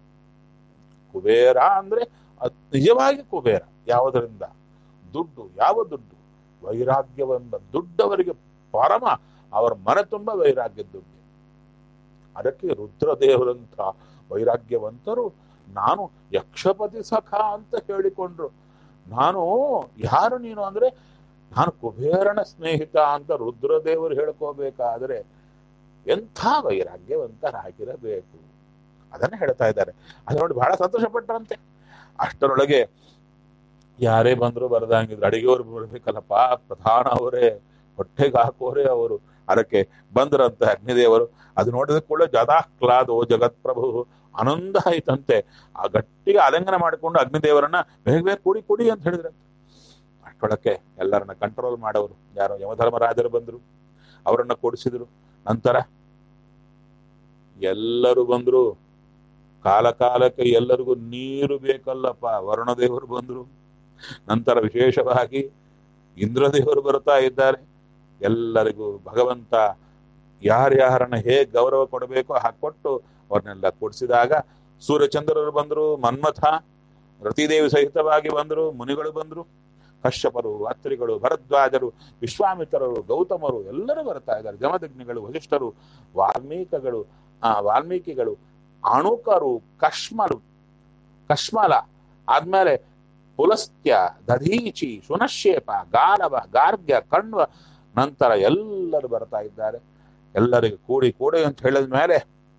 ಕುಬೇರ ಅಂದ್ರೆ ಅದ್ ನಿಜವಾಗಿ ಕುಬೇರ ಯಾವುದರಿಂದ ದುಡ್ಡು ಯಾವ ದುಡ್ಡು ವೈರಾಗ್ಯವೆಂಬ ದುಡ್ಡವರಿಗೆ ಪರಮ ಅವರ ಮನೆ ತುಂಬ ವೈರಾಗ್ಯ ದುಡ್ಡು ಅದಕ್ಕೆ ರುದ್ರದೇವರಂತ ವೈರಾಗ್ಯವಂತರು ನಾನು ಯಕ್ಷಪತಿ ಸಖ ಅಂತ ಹೇಳಿಕೊಂಡ್ರು ನಾನು ಯಾರು ನೀನು ಅಂದ್ರೆ ನಾನು ಕುಬೇರನ ಸ್ನೇಹಿತ ಅಂತ ರುದ್ರದೇವರು ಹೇಳ್ಕೋಬೇಕಾದ್ರೆ ಎಂಥ ವೈರಾಗ್ಯವಂತರಾಗಿರಬೇಕು ಅದನ್ನ ಹೇಳ್ತಾ ಇದ್ದಾರೆ ಅದು ನೋಡಿ ಬಹಳ ಸಂತೋಷ ಪಟ್ಟರಂತೆ ಅಷ್ಟರೊಳಗೆ ಯಾರೇ ಬಂದ್ರು ಬರದಂಗಿದ್ರು ಅಡಿಗೆಯವ್ರು ಬರ್ಬೇಕಲ್ಲಪ್ಪ ಪ್ರಧಾನ ಅವರೇ ಹೊಟ್ಟೆಗೆ ಹಾಕೋರೇ ಅವರು ಅದಕ್ಕೆ ಬಂದ್ರಂತೆ ಅಗ್ನಿದೇವರು ಅದು ನೋಡಿದ ಕೂಡ ಜದಾಹ್ಲಾದೋ ಜಗತ್ಪ್ರಭು ಆನಂದ ಆಯ್ತಂತೆ ಆ ಗಟ್ಟಿಗೆ ಆಲಿಂಗನ ಮಾಡಿಕೊಂಡು ಅಗ್ನಿದೇವರನ್ನ ಬೇಗ ಬೇಗ ಕುಡಿ ಕುಡಿ ಅಂತ ಹೇಳಿದ್ರೆ ಅಷ್ಟೊಳಕ್ಕೆ ಎಲ್ಲರನ್ನ ಕಂಟ್ರೋಲ್ ಮಾಡೋರು ಯಾರೋ ಯಮಧರ್ಮರಾಜರು ಬಂದ್ರು ಅವರನ್ನ ಕೂಡಿಸಿದ್ರು ನಂತರ ಎಲ್ಲರೂ ಬಂದ್ರು ಕಾಲ ಕಾಲಕ್ಕೆ ಎಲ್ಲರಿಗೂ ನೀರು ಬೇಕಲ್ಲಪ್ಪ ವರುಣದೇವರು ಬಂದ್ರು ನಂತರ ವಿಶೇಷವಾಗಿ ಇಂದ್ರದೇವರು ಬರ್ತಾ ಇದ್ದಾರೆ ಎಲ್ಲರಿಗೂ ಭಗವಂತ ಯಾರ್ಯಾರನ್ನ ಹೇಗೆ ಗೌರವ ಕೊಡಬೇಕೋ ಹಾಕೊಟ್ಟು ಅವ್ರನ್ನೆಲ್ಲ ಕೂಡಿಸಿದಾಗ ಸೂರ್ಯಚಂದ್ರರು ಬಂದ್ರು ಮನ್ಮಥ ರತಿದೇವಿ ಸಹಿತವಾಗಿ ಬಂದ್ರು ಮುನಿಗಳು ಬಂದ್ರು ಕಶ್ಯಪರು ಅತ್ರಿಗಳು ಭರದ್ವಾಜರು ವಿಶ್ವಾಮಿತ್ರರು ಗೌತಮರು ಎಲ್ಲರೂ ಬರ್ತಾ ಇದ್ದಾರೆ ಜಮದಗ್ನಿಗಳು ವಸಿಷ್ಠರು ವಾಲ್ಮೀಕಗಳು ಆ ವಾಲ್ಮೀಕಿಗಳು ಅಣುಕರು ಕಶ್ಮಲು ಕಶ್ಮಲ ಆದ್ಮೇಲೆ ಪುಲಸ್ತ್ಯ ದಧೀಚಿ ಸುನಶೇಪ ಗಾರವ ಗಾರ್ಗ್ಯ ಕಣ್ವ ನಂತರ ಎಲ್ಲರೂ ಬರ್ತಾ ಇದ್ದಾರೆ ಎಲ್ಲರಿಗೂ ಕೂಡಿ ಕೂಡಿ ಅಂತ ಹೇಳಿದ ಮೇಲೆ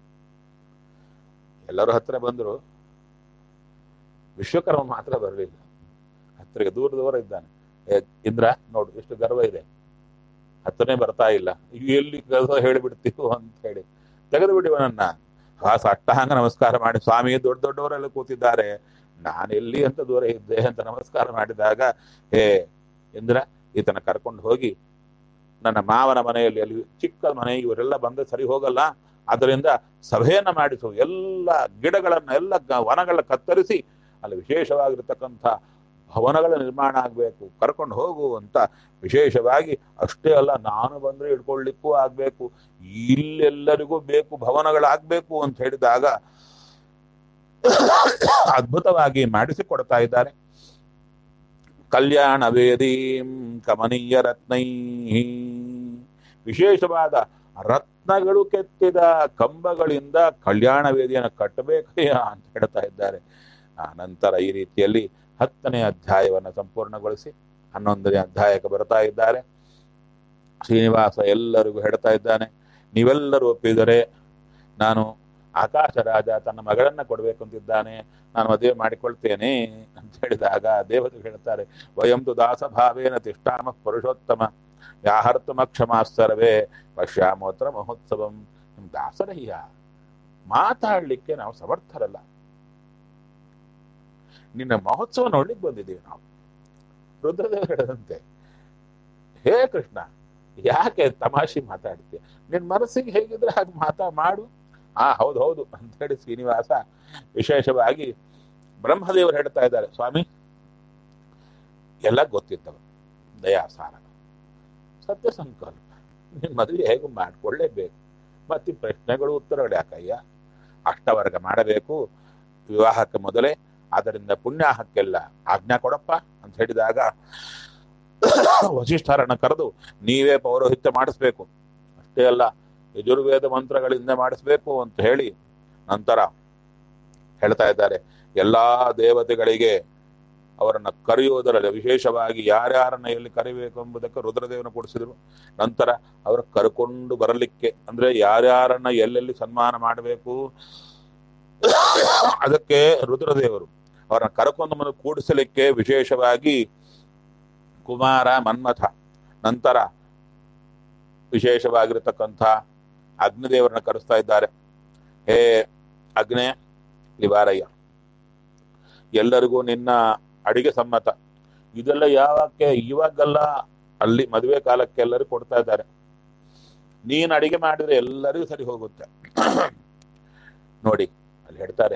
ಎಲ್ಲರೂ ಹತ್ರ ಬಂದ್ರು ವಿಶ್ವಕರ್ಮ ಮಾತ್ರ ಬರಲಿಲ್ಲ ಹತ್ತಿರಗೆ ದೂರ ದೂರ ಇದ್ದಾನೆ ಏ, ಇಂದ್ರ ನೋಡು ಎಷ್ಟು ಗರ್ವ ಇದೆ ಹತ್ತನೇ ಬರ್ತಾ ಇಲ್ಲ ಎಲ್ಲಿ ಗರ್ವ ಹೇಳಿಬಿಡ್ತೀವೋ ಅಂತ ಹೇಳಿ ತೆಗೆದು ಬಿಡಿವನನ್ನ ಹಾಸ ಅಟ್ಟಹಾಂಗ ನಮಸ್ಕಾರ ಮಾಡಿ ಸ್ವಾಮಿ ದೊಡ್ಡ ದೊಡ್ಡವರೆಲ್ಲ ಕೂತಿದ್ದಾರೆ ನಾನು ಎಲ್ಲಿ ಅಂತ ದೂರ ಇದ್ದೆ ಅಂತ ನಮಸ್ಕಾರ ಮಾಡಿದಾಗ ಹೇ ಇಂದ್ರ ಈತನ ಕರ್ಕೊಂಡು ಹೋಗಿ ನನ್ನ ಮಾವನ ಮನೆಯಲ್ಲಿ ಅಲ್ಲಿ ಚಿಕ್ಕ ಮನೆ ಇವರೆಲ್ಲ ಬಂದ್ರೆ ಸರಿ ಹೋಗಲ್ಲ ಅದರಿಂದ ಸಭೆಯನ್ನ ಮಾಡಿಸು ಎಲ್ಲ ಗಿಡಗಳನ್ನ ಎಲ್ಲ ಗ- ವನಗಳ ಕತ್ತರಿಸಿ ಅಲ್ಲಿ ವಿಶೇಷವಾಗಿರ್ತಕ್ಕಂಥ ಭವನಗಳ ನಿರ್ಮಾಣ ಆಗ್ಬೇಕು ಕರ್ಕೊಂಡು ಹೋಗು ಅಂತ ವಿಶೇಷವಾಗಿ ಅಷ್ಟೇ ಅಲ್ಲ ನಾನು ಬಂದ್ರೆ ಇಟ್ಕೊಳ್ಳಿಕ್ಕೂ ಆಗ್ಬೇಕು ಇಲ್ಲೆಲ್ಲರಿಗೂ ಬೇಕು ಭವನಗಳಾಗ್ಬೇಕು ಅಂತ ಹೇಳಿದಾಗ ಅದ್ಭುತವಾಗಿ ಮಾಡಿಸಿಕೊಡ್ತಾ ಇದ್ದಾರೆ ಕಲ್ಯಾಣ ವೇದೀಂ ಕಮನೀಯ ರತ್ನೈ ವಿಶೇಷವಾದ ರತ್ನಗಳು ಕೆತ್ತಿದ ಕಂಬಗಳಿಂದ ಕಲ್ಯಾಣ ವೇದಿಯನ್ನು ಕಟ್ಟಬೇಕಯ್ಯ ಅಂತ ಹೇಳ್ತಾ ಇದ್ದಾರೆ ಆ ನಂತರ ಈ ರೀತಿಯಲ್ಲಿ ಹತ್ತನೇ ಅಧ್ಯಾಯವನ್ನು ಸಂಪೂರ್ಣಗೊಳಿಸಿ ಹನ್ನೊಂದನೇ ಅಧ್ಯಾಯಕ್ಕೆ ಬರ್ತಾ ಇದ್ದಾರೆ ಶ್ರೀನಿವಾಸ ಎಲ್ಲರಿಗೂ ಹೇಳ್ತಾ ಇದ್ದಾನೆ ನೀವೆಲ್ಲರೂ ಒಪ್ಪಿದರೆ ನಾನು ಆಕಾಶ ರಾಜ ತನ್ನ ಮಗಳನ್ನ ಕೊಡ್ಬೇಕು ಅಂತಿದ್ದಾನೆ ನಾನು ಮದುವೆ ಮಾಡಿಕೊಳ್ತೇನೆ ಅಂತ ಹೇಳಿದಾಗ ದೇವತೆಗಳು ಹೇಳ್ತಾರೆ ವಯಂತು ದಾಸ ಭಾವೇನ ತಿಷ್ಟಾಮ ಪುರುಷೋತ್ತಮ ಯಾಹರ್ತಮ ಕ್ಷಮಾಸ್ತರವೇ ಪಶ್ಯಾಮೋತ್ರ ಮಹೋತ್ಸವಂ ನಿಮ್ ದಾಸರಯ್ಯ ಮಾತಾಡ್ಲಿಕ್ಕೆ ನಾವು ಸಮರ್ಥರಲ್ಲ ನಿನ್ನ ಮಹೋತ್ಸವ ನೋಡ್ಲಿಕ್ಕೆ ಬಂದಿದ್ದೀವಿ ನಾವು ರುದ್ರದೇವ ಹೇಳಿದಂತೆ ಹೇ ಕೃಷ್ಣ ಯಾಕೆ ತಮಾಷೆ ಮಾತಾಡ್ತೀಯ ನಿನ್ ಮನಸ್ಸಿಗೆ ಹೇಗಿದ್ರೆ ಹಾಗೆ ಮಾತಾ ಮಾಡು ಆ ಹೌದು ಹೌದು ಅಂತ ಹೇಳಿ ಶ್ರೀನಿವಾಸ ವಿಶೇಷವಾಗಿ ಬ್ರಹ್ಮದೇವರು ಹೇಳ್ತಾ ಇದ್ದಾರೆ ಸ್ವಾಮಿ ಎಲ್ಲ ಗೊತ್ತಿದ್ದವ ದಯಾಸಾರ ಸತ್ಯ ಸಂಕಲ್ಪ ನಿನ್ ಮದುವೆ ಹೇಗೂ ಮಾಡ್ಕೊಳ್ಳೇಬೇಕು ಮತ್ತೆ ಈ ಪ್ರಶ್ನೆಗಳು ಉತ್ತರಗಳು ಯಾಕಯ್ಯ ಅಷ್ಟವರ್ಗ ಮಾಡಬೇಕು ವಿವಾಹಕ್ಕೆ ಮೊದಲೇ ಅದರಿಂದ ಪುಣ್ಯಾಹಕ್ಕೆಲ್ಲ ಆಜ್ಞಾ ಕೊಡಪ್ಪ ಅಂತ ಹೇಳಿದಾಗ ವಸಿಷ್ಠರನ್ನ ಕರೆದು ನೀವೇ ಪೌರೋಹಿತ್ಯ ಮಾಡಿಸ್ಬೇಕು ಅಷ್ಟೇ ಅಲ್ಲ ಯಜುರ್ವೇದ ಮಂತ್ರಗಳಿಂದ ಮಾಡಿಸ್ಬೇಕು ಅಂತ ಹೇಳಿ ನಂತರ ಹೇಳ್ತಾ ಇದ್ದಾರೆ ಎಲ್ಲಾ ದೇವತೆಗಳಿಗೆ ಅವರನ್ನ ಕರೆಯುವುದರಲ್ಲಿ ವಿಶೇಷವಾಗಿ ಯಾರ್ಯಾರನ್ನ ಎಲ್ಲಿ ಕರಿಬೇಕು ಎಂಬುದಕ್ಕೆ ರುದ್ರದೇವನ ಕೊಡಿಸಿದ್ರು ನಂತರ ಅವರ ಕರ್ಕೊಂಡು ಬರಲಿಕ್ಕೆ ಅಂದ್ರೆ ಯಾರ್ಯಾರನ್ನ ಎಲ್ಲೆಲ್ಲಿ ಸನ್ಮಾನ ಮಾಡಬೇಕು ಅದಕ್ಕೆ ರುದ್ರದೇವರು ಅವರನ್ನ ಕರ್ಕೊಂಡು ಬಂದು ಕೂಡಿಸಲಿಕ್ಕೆ ವಿಶೇಷವಾಗಿ ಕುಮಾರ ಮನ್ಮಥ ನಂತರ ವಿಶೇಷವಾಗಿರತಕ್ಕಂಥ ಅಗ್ನಿದೇವರನ್ನ ಕರೆಸ್ತಾ ಇದ್ದಾರೆ ಹೇ ಅಗ್ನೆ ಲಿವಾರಯ್ಯ ಎಲ್ಲರಿಗೂ ನಿನ್ನ ಅಡಿಗೆ ಸಮ್ಮತ ಇದೆಲ್ಲ ಯಾವಕ್ಕೆ ಇವಾಗೆಲ್ಲ ಅಲ್ಲಿ ಮದುವೆ ಕಾಲಕ್ಕೆ ಎಲ್ಲರೂ ಕೊಡ್ತಾ ಇದ್ದಾರೆ ನೀನ್ ಅಡಿಗೆ ಮಾಡಿದ್ರೆ ಎಲ್ಲರಿಗೂ ಸರಿ ಹೋಗುತ್ತೆ ನೋಡಿ ಅಲ್ಲಿ ಹೇಳ್ತಾರೆ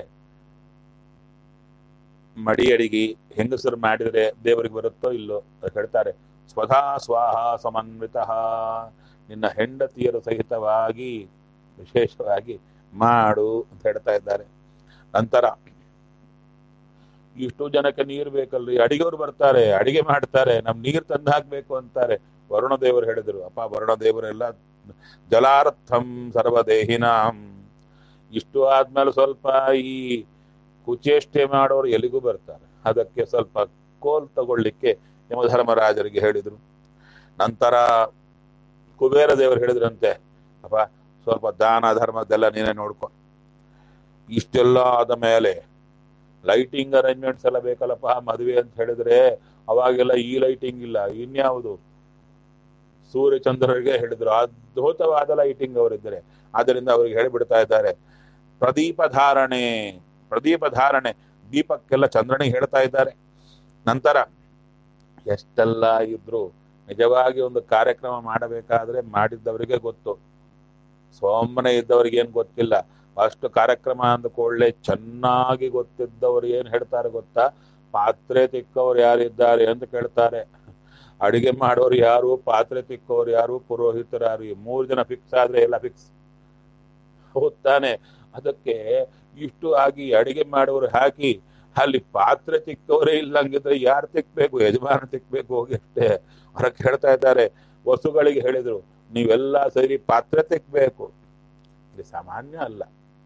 ಮಡಿ ಅಡಿಗೆ ಹೆಂಗಸರು ಮಾಡಿದ್ರೆ ದೇವರಿಗೆ ಬರುತ್ತೋ ಇಲ್ಲೋ ಅದು ಹೇಳ್ತಾರೆ ಸ್ವಧಾ ಸ್ವಾಹ ಸಮನ್ವಿತ ನಿನ್ನ ಹೆಂಡತಿಯರು ಸಹಿತವಾಗಿ ವಿಶೇಷವಾಗಿ ಮಾಡು ಅಂತ ಹೇಳ್ತಾ ಇದ್ದಾರೆ ನಂತರ ಇಷ್ಟು ಜನಕ್ಕೆ ನೀರು ಬೇಕಲ್ರಿ ಅಡಿಗೆವ್ರು ಬರ್ತಾರೆ ಅಡಿಗೆ ಮಾಡ್ತಾರೆ ನಮ್ ನೀರ್ ತಂದು ಹಾಕ್ಬೇಕು ಅಂತಾರೆ ವರುಣ ದೇವರು ಹೇಳಿದ್ರು ಅಪ್ಪ ವರುಣ ದೇವರೆಲ್ಲ ಜಲಾರ್ಥಂ ಸರ್ವದೇಹಿನಾಂ ಇಷ್ಟು ಆದ್ಮೇಲೆ ಸ್ವಲ್ಪ ಈ ಕುಚೇಷ್ಟೆ ಮಾಡೋರು ಎಲ್ಲಿಗೂ ಬರ್ತಾರೆ ಅದಕ್ಕೆ ಸ್ವಲ್ಪ ಕೋಲ್ ತಗೊಳ್ಳಿಕ್ಕೆ ಯಮಧರ್ಮರಾಜರಿಗೆ ಹೇಳಿದ್ರು ನಂತರ ಕುಬೇರ ದೇವರು ಹೇಳಿದ್ರಂತೆ ಅಪ್ಪ ಸ್ವಲ್ಪ ದಾನ ಧರ್ಮದೆಲ್ಲ ನೀನೇ ನೋಡ್ಕೊ ಇಷ್ಟೆಲ್ಲ ಆದ ಮೇಲೆ ಲೈಟಿಂಗ್ ಅರೇಂಜ್ಮೆಂಟ್ಸ್ ಎಲ್ಲ ಬೇಕಲ್ಲಪ್ಪ ಮದುವೆ ಅಂತ ಹೇಳಿದ್ರೆ ಅವಾಗೆಲ್ಲ ಈ ಲೈಟಿಂಗ್ ಇಲ್ಲ ಇನ್ಯಾವುದು ಸೂರ್ಯಚಂದ್ರರಿಗೆ ಹೇಳಿದ್ರು ಅದ್ಭುತವಾದ ಲೈಟಿಂಗ್ ಅವರಿದ್ದಾರೆ ಆದ್ದರಿಂದ ಅವರಿಗೆ ಹೇಳಿಬಿಡ್ತಾ ಇದ್ದಾರೆ ಪ್ರದೀಪ ಧಾರಣೆ ಪ್ರದೀಪ ಧಾರಣೆ ದೀಪಕ್ಕೆಲ್ಲ ಚಂದ್ರನಿಗೆ ಹೇಳ್ತಾ ಇದ್ದಾರೆ ನಂತರ ಎಷ್ಟೆಲ್ಲ ಇದ್ರು ನಿಜವಾಗಿ ಒಂದು ಕಾರ್ಯಕ್ರಮ ಮಾಡಬೇಕಾದ್ರೆ ಮಾಡಿದ್ದವರಿಗೆ ಗೊತ್ತು ಸೋಮನೆ ಇದ್ದವ್ರಿಗೆ ಏನ್ ಗೊತ್ತಿಲ್ಲ ಅಷ್ಟು ಕಾರ್ಯಕ್ರಮ ಅಂದ್ಕೊಳ್ಳೆ ಚೆನ್ನಾಗಿ ಗೊತ್ತಿದ್ದವ್ರು ಏನ್ ಹೇಳ್ತಾರೆ ಗೊತ್ತಾ ಪಾತ್ರೆ ತಿಕ್ಕವ್ರು ಯಾರಿದ್ದಾರೆ ಅಂತ ಕೇಳ್ತಾರೆ ಅಡಿಗೆ ಮಾಡೋರು ಯಾರು ಪಾತ್ರೆ ತಿಕ್ಕೋರು ಯಾರು ಪುರೋಹಿತರು ಯಾರು ಈ ಮೂರು ಜನ ಫಿಕ್ಸ್ ಆದ್ರೆ ಎಲ್ಲ ಫಿಕ್ಸ್ ಹೌದಾನೆ ಅದಕ್ಕೆ ಇಷ್ಟು ಆಗಿ ಅಡಿಗೆ ಮಾಡೋರು ಹಾಕಿ ಅಲ್ಲಿ ಪಾತ್ರೆ ತಿಕ್ಕವರೇ ಇಲ್ಲಂಗಿದ್ರೆ ಯಾರು ತಿಕ್ಬೇಕು ಯಜಮಾನ ತಿಕ್ಬೇಕು ಹೋಗಿ ಅಷ್ಟೇ ಹೊರಗೆ ಹೇಳ್ತಾ ಇದ್ದಾರೆ ವಸುಗಳಿಗೆ ಹೇಳಿದ್ರು ನೀವೆಲ್ಲ ಸರಿ ಪಾತ್ರೆ ತಿಕ್ಬೇಕು ಇದು ಸಾಮಾನ್ಯ ಅಲ್ಲ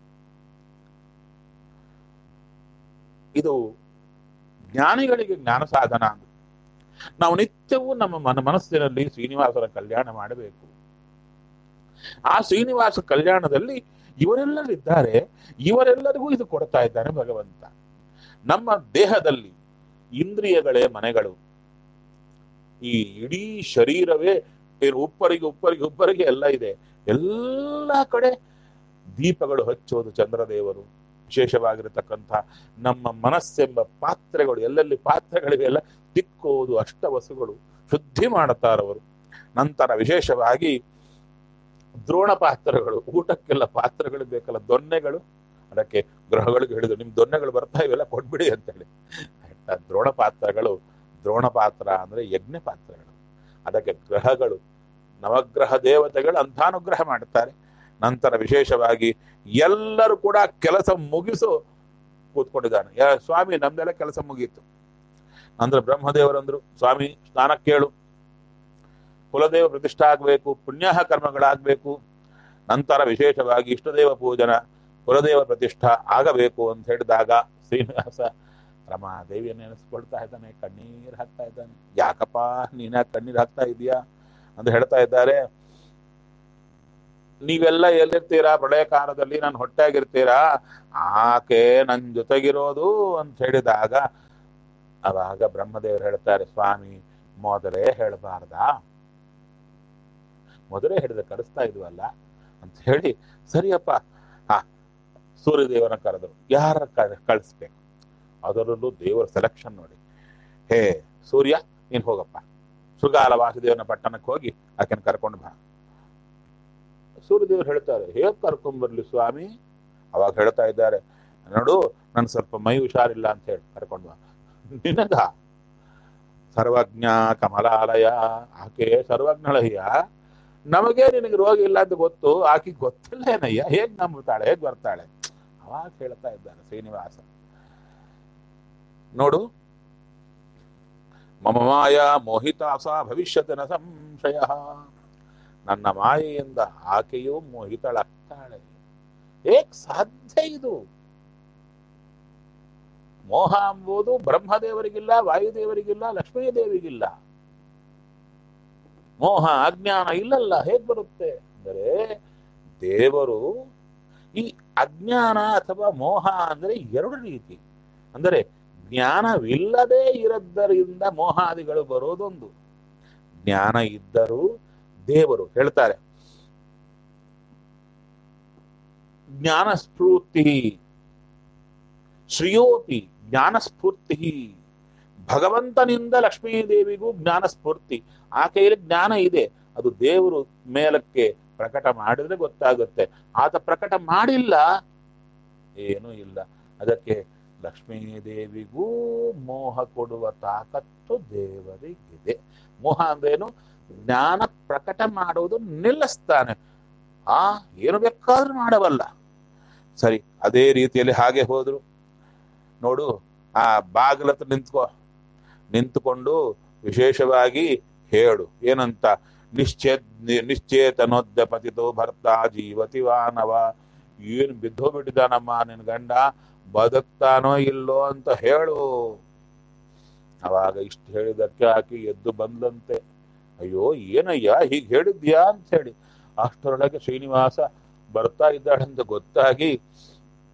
ಇದು ಜ್ಞಾನಿಗಳಿಗೆ ಜ್ಞಾನ ಸಾಧನ ಅಂತ ನಾವು ನಿತ್ಯವೂ ನಮ್ಮ ಮನ ಮನಸ್ಸಿನಲ್ಲಿ ಶ್ರೀನಿವಾಸರ ಕಲ್ಯಾಣ ಮಾಡಬೇಕು ಆ ಶ್ರೀನಿವಾಸ ಕಲ್ಯಾಣದಲ್ಲಿ ಇವರೆಲ್ಲರಿದ್ದಾರೆ ಇವರೆಲ್ಲರಿಗೂ ಇದು ಕೊಡ್ತಾ ಇದ್ದಾನೆ ಭಗವಂತ ನಮ್ಮ ದೇಹದಲ್ಲಿ ಇಂದ್ರಿಯಗಳೇ ಮನೆಗಳು ಈ ಇಡೀ ಶರೀರವೇ ಏನು ಉಪ್ಪರಿಗೆ ಉಪ್ಪರಿಗೆ ಉಪ್ಪರಿಗೆ ಎಲ್ಲ ಇದೆ ಎಲ್ಲ ಕಡೆ ದೀಪಗಳು ಹಚ್ಚೋದು ಚಂದ್ರದೇವರು ವಿಶೇಷವಾಗಿರತಕ್ಕಂಥ ನಮ್ಮ ಮನಸ್ಸೆಂಬ ಪಾತ್ರೆಗಳು ಎಲ್ಲೆಲ್ಲಿ ಪಾತ್ರೆಗಳಿವೆ ಎಲ್ಲ ತಿಕ್ಕೋದು ಅಷ್ಟವಸುಗಳು ಶುದ್ಧಿ ಮಾಡುತ್ತಾರವರು ನಂತರ ವಿಶೇಷವಾಗಿ ದ್ರೋಣ ಪಾತ್ರಗಳು ಊಟಕ್ಕೆಲ್ಲ ಪಾತ್ರಗಳು ಬೇಕಲ್ಲ ದೊನ್ನೆಗಳು ಅದಕ್ಕೆ ಗ್ರಹಗಳಿಗೆ ಹೇಳಿದ್ರು ನಿಮ್ ದೊನ್ನೆಗಳು ಬರ್ತಾ ಇವೆಲ್ಲ ಕೊಟ್ಬಿಡಿ ಅಂತೇಳಿ ಆಯ್ತಾ ದ್ರೋಣ ಪಾತ್ರಗಳು ದ್ರೋಣ ಪಾತ್ರ ಅಂದ್ರೆ ಯಜ್ಞ ಪಾತ್ರಗಳು ಅದಕ್ಕೆ ಗ್ರಹಗಳು ನವಗ್ರಹ ದೇವತೆಗಳು ಅಂತಾನುಗ್ರಹ ಮಾಡುತ್ತಾರೆ ನಂತರ ವಿಶೇಷವಾಗಿ ಎಲ್ಲರೂ ಕೂಡ ಕೆಲಸ ಮುಗಿಸು ಕೂತ್ಕೊಂಡಿದ್ದಾನೆ ಯಾ ಸ್ವಾಮಿ ನಮ್ದೆಲ್ಲ ಕೆಲಸ ಮುಗೀತು ಅಂದ್ರೆ ಬ್ರಹ್ಮದೇವರಂದ್ರು ಸ್ವಾಮಿ ಸ್ನಾನ ಕೇಳು ಕುಲದೇವ ಪ್ರತಿಷ್ಠೆ ಆಗ್ಬೇಕು ಪುಣ್ಯ ಕರ್ಮಗಳಾಗ್ಬೇಕು ನಂತರ ವಿಶೇಷವಾಗಿ ಇಷ್ಟದೇವ ಪೂಜನ ಕುಲದೇವ ಪ್ರತಿಷ್ಠಾ ಆಗಬೇಕು ಅಂತ ಹೇಳಿದಾಗ ಶ್ರೀನಿವಾಸ ರಮಾದೇವಿಯನ್ನು ನೆನೆಸ್ಕೊಳ್ತಾ ಇದ್ದಾನೆ ಕಣ್ಣೀರ್ ಹಾಕ್ತಾ ಇದ್ದಾನೆ ಯಾಕಪ್ಪ ನೀನ ಕಣ್ಣೀರ್ ಹಾಕ್ತಾ ಇದೀಯಾ ಅಂತ ಹೇಳ್ತಾ ಇದ್ದಾರೆ ನೀವೆಲ್ಲ ಎಲ್ಲಿರ್ತೀರಾ ಪ್ರಳಯ ಕಾಲದಲ್ಲಿ ನಾನು ಹೊಟ್ಟೆಯಾಗಿರ್ತೀರಾ ಆಕೆ ನನ್ ಜೊತೆಗಿರೋದು ಅಂತ ಹೇಳಿದಾಗ ಅವಾಗ ಬ್ರಹ್ಮದೇವರು ಹೇಳ್ತಾರೆ ಸ್ವಾಮಿ ಮೊದಲೇ ಹೇಳಬಾರ್ದಾ ಮೊದಲೇ ಹಿಡಿದು ಕರೆಸ್ತಾ ಇದ್ವಲ್ಲ ಅಂತ ಹೇಳಿ ಸರಿಯಪ್ಪ ಹಾ ಸೂರ್ಯದೇವನ ಕರೆದ್ರು ಯಾರ ಕಳಿಸ್ಬೇಕು ಅದರಲ್ಲೂ ದೇವರ ಸೆಲೆಕ್ಷನ್ ನೋಡಿ ಹೇ ಸೂರ್ಯ ನೀನ್ ಹೋಗಪ್ಪ ಶೃಗಾಲ ವಾಸುದೇವನ ಪಟ್ಟಣಕ್ಕೆ ಹೋಗಿ ಆಕೆನ ಕರ್ಕೊಂಡು ಬಾ ಸೂರ್ಯದೇವರು ಹೇಳ್ತಾರೆ ಹೇಗ್ ಕರ್ಕೊಂಡ್ ಬರ್ಲಿ ಸ್ವಾಮಿ ಅವಾಗ ಹೇಳ್ತಾ ಇದ್ದಾರೆ ನೋಡು ನನ್ ಸ್ವಲ್ಪ ಮೈ ಹುಷಾರಿಲ್ಲ ಅಂತ ಹೇಳಿ ಕರ್ಕೊಂಡು ಬಾ ನಿನಗ ಸರ್ವಜ್ಞ ಕಮಲಾಲಯ ಆಕೆ ಸರ್ವಜ್ಞಳಯ್ಯ ನಮಗೆ ನಿನಗೆ ರೋಗ ಇಲ್ಲ ಅಂತ ಗೊತ್ತು ಆಕೆ ಗೊತ್ತಿಲ್ಲ ಏನಯ್ಯ ಹೇಗ್ ನಂಬುತ್ತಾಳೆ ಹೇಗ್ ಬರ್ತಾಳೆ ಅವಾಗ ಹೇಳ್ತಾ ಇದ್ದಾನೆ ಶ್ರೀನಿವಾಸ ನೋಡು ಮಮ ಮಾಯಾ ಮೋಹಿತಾಸ ಭವಿಷ್ಯತ್ ನ ಸಂಶಯ ನನ್ನ ಮಾಯೆಯಿಂದ ಆಕೆಯೂ ಮೋಹಿತಳಾಗ್ತಾಳೆ ಹೇಗ್ ಸಾಧ್ಯ ಇದು ಮೋಹ ಎಂಬುದು ಬ್ರಹ್ಮದೇವರಿಗಿಲ್ಲ ವಾಯುದೇವರಿಗಿಲ್ಲ ಲಕ್ಷ್ಮೀ ದೇವಿಗಿಲ್ಲ ಮೋಹ ಅಜ್ಞಾನ ಇಲ್ಲಲ್ಲ ಹೇಗ್ ಬರುತ್ತೆ ಅಂದರೆ ದೇವರು ಈ ಅಜ್ಞಾನ ಅಥವಾ ಮೋಹ ಅಂದ್ರೆ ಎರಡು ರೀತಿ ಅಂದರೆ ಜ್ಞಾನವಿಲ್ಲದೆ ಇರದ್ದರಿಂದ ಮೋಹಾದಿಗಳು ಬರೋದೊಂದು ಜ್ಞಾನ ಇದ್ದರೂ ದೇವರು ಹೇಳ್ತಾರೆ ಜ್ಞಾನ ಸ್ಫೂರ್ತಿ ಶ್ರೇಯೋಪಿ ಜ್ಞಾನ ಸ್ಫೂರ್ತಿ ಭಗವಂತನಿಂದ ಲಕ್ಷ್ಮೀ ದೇವಿಗೂ ಜ್ಞಾನ ಸ್ಫೂರ್ತಿ ಆಕೆಯಲ್ಲಿ ಜ್ಞಾನ ಇದೆ ಅದು ದೇವರು ಮೇಲಕ್ಕೆ ಪ್ರಕಟ ಮಾಡಿದ್ರೆ ಗೊತ್ತಾಗುತ್ತೆ ಆತ ಪ್ರಕಟ ಮಾಡಿಲ್ಲ ಏನೂ ಇಲ್ಲ ಅದಕ್ಕೆ ಲಕ್ಷ್ಮೀ ದೇವಿಗೂ ಮೋಹ ಕೊಡುವ ತಾಕತ್ತು ದೇವರಿಗಿದೆ ಮೋಹ ಅಂದ್ರೇನು ಜ್ಞಾನ ಪ್ರಕಟ ಮಾಡುವುದು ನಿಲ್ಲಿಸ್ತಾನೆ ಆ ಏನು ಬೇಕಾದ್ರೂ ಮಾಡಬಲ್ಲ ಸರಿ ಅದೇ ರೀತಿಯಲ್ಲಿ ಹಾಗೆ ಹೋದ್ರು ನೋಡು ಆ ಬಾಗಿಲ ಹತ್ರ ನಿಂತ್ಕೋ ನಿಂತುಕೊಂಡು ವಿಶೇಷವಾಗಿ ಹೇಳು ಏನಂತ ನಿಶ್ಚೇ ನಿಶ್ಚೇತನೋದ್ಯ ಪತಿತೋ ಭರ್ತ ಜೀವತಿ ವಾನವ ಏನು ಬಿದ್ದೋಗ್ಬಿಟ್ಟಿದ್ದಾನಮ್ಮ ನಿನ್ ಗಂಡ ಬದುಕ್ತಾನೋ ಇಲ್ಲೋ ಅಂತ ಹೇಳು ಅವಾಗ ಇಷ್ಟು ಹೇಳಿದಕ್ಕೆ ಆಕೆ ಎದ್ದು ಬಂದಂತೆ ಅಯ್ಯೋ ಏನಯ್ಯ ಹೀಗೆ ಹೇಳಿದ್ಯಾ ಅಂತ ಹೇಳಿ ಅಷ್ಟರೊಳಗೆ ಶ್ರೀನಿವಾಸ ಬರ್ತಾ ಇದ್ದಾಳೆ ಅಂತ ಗೊತ್ತಾಗಿ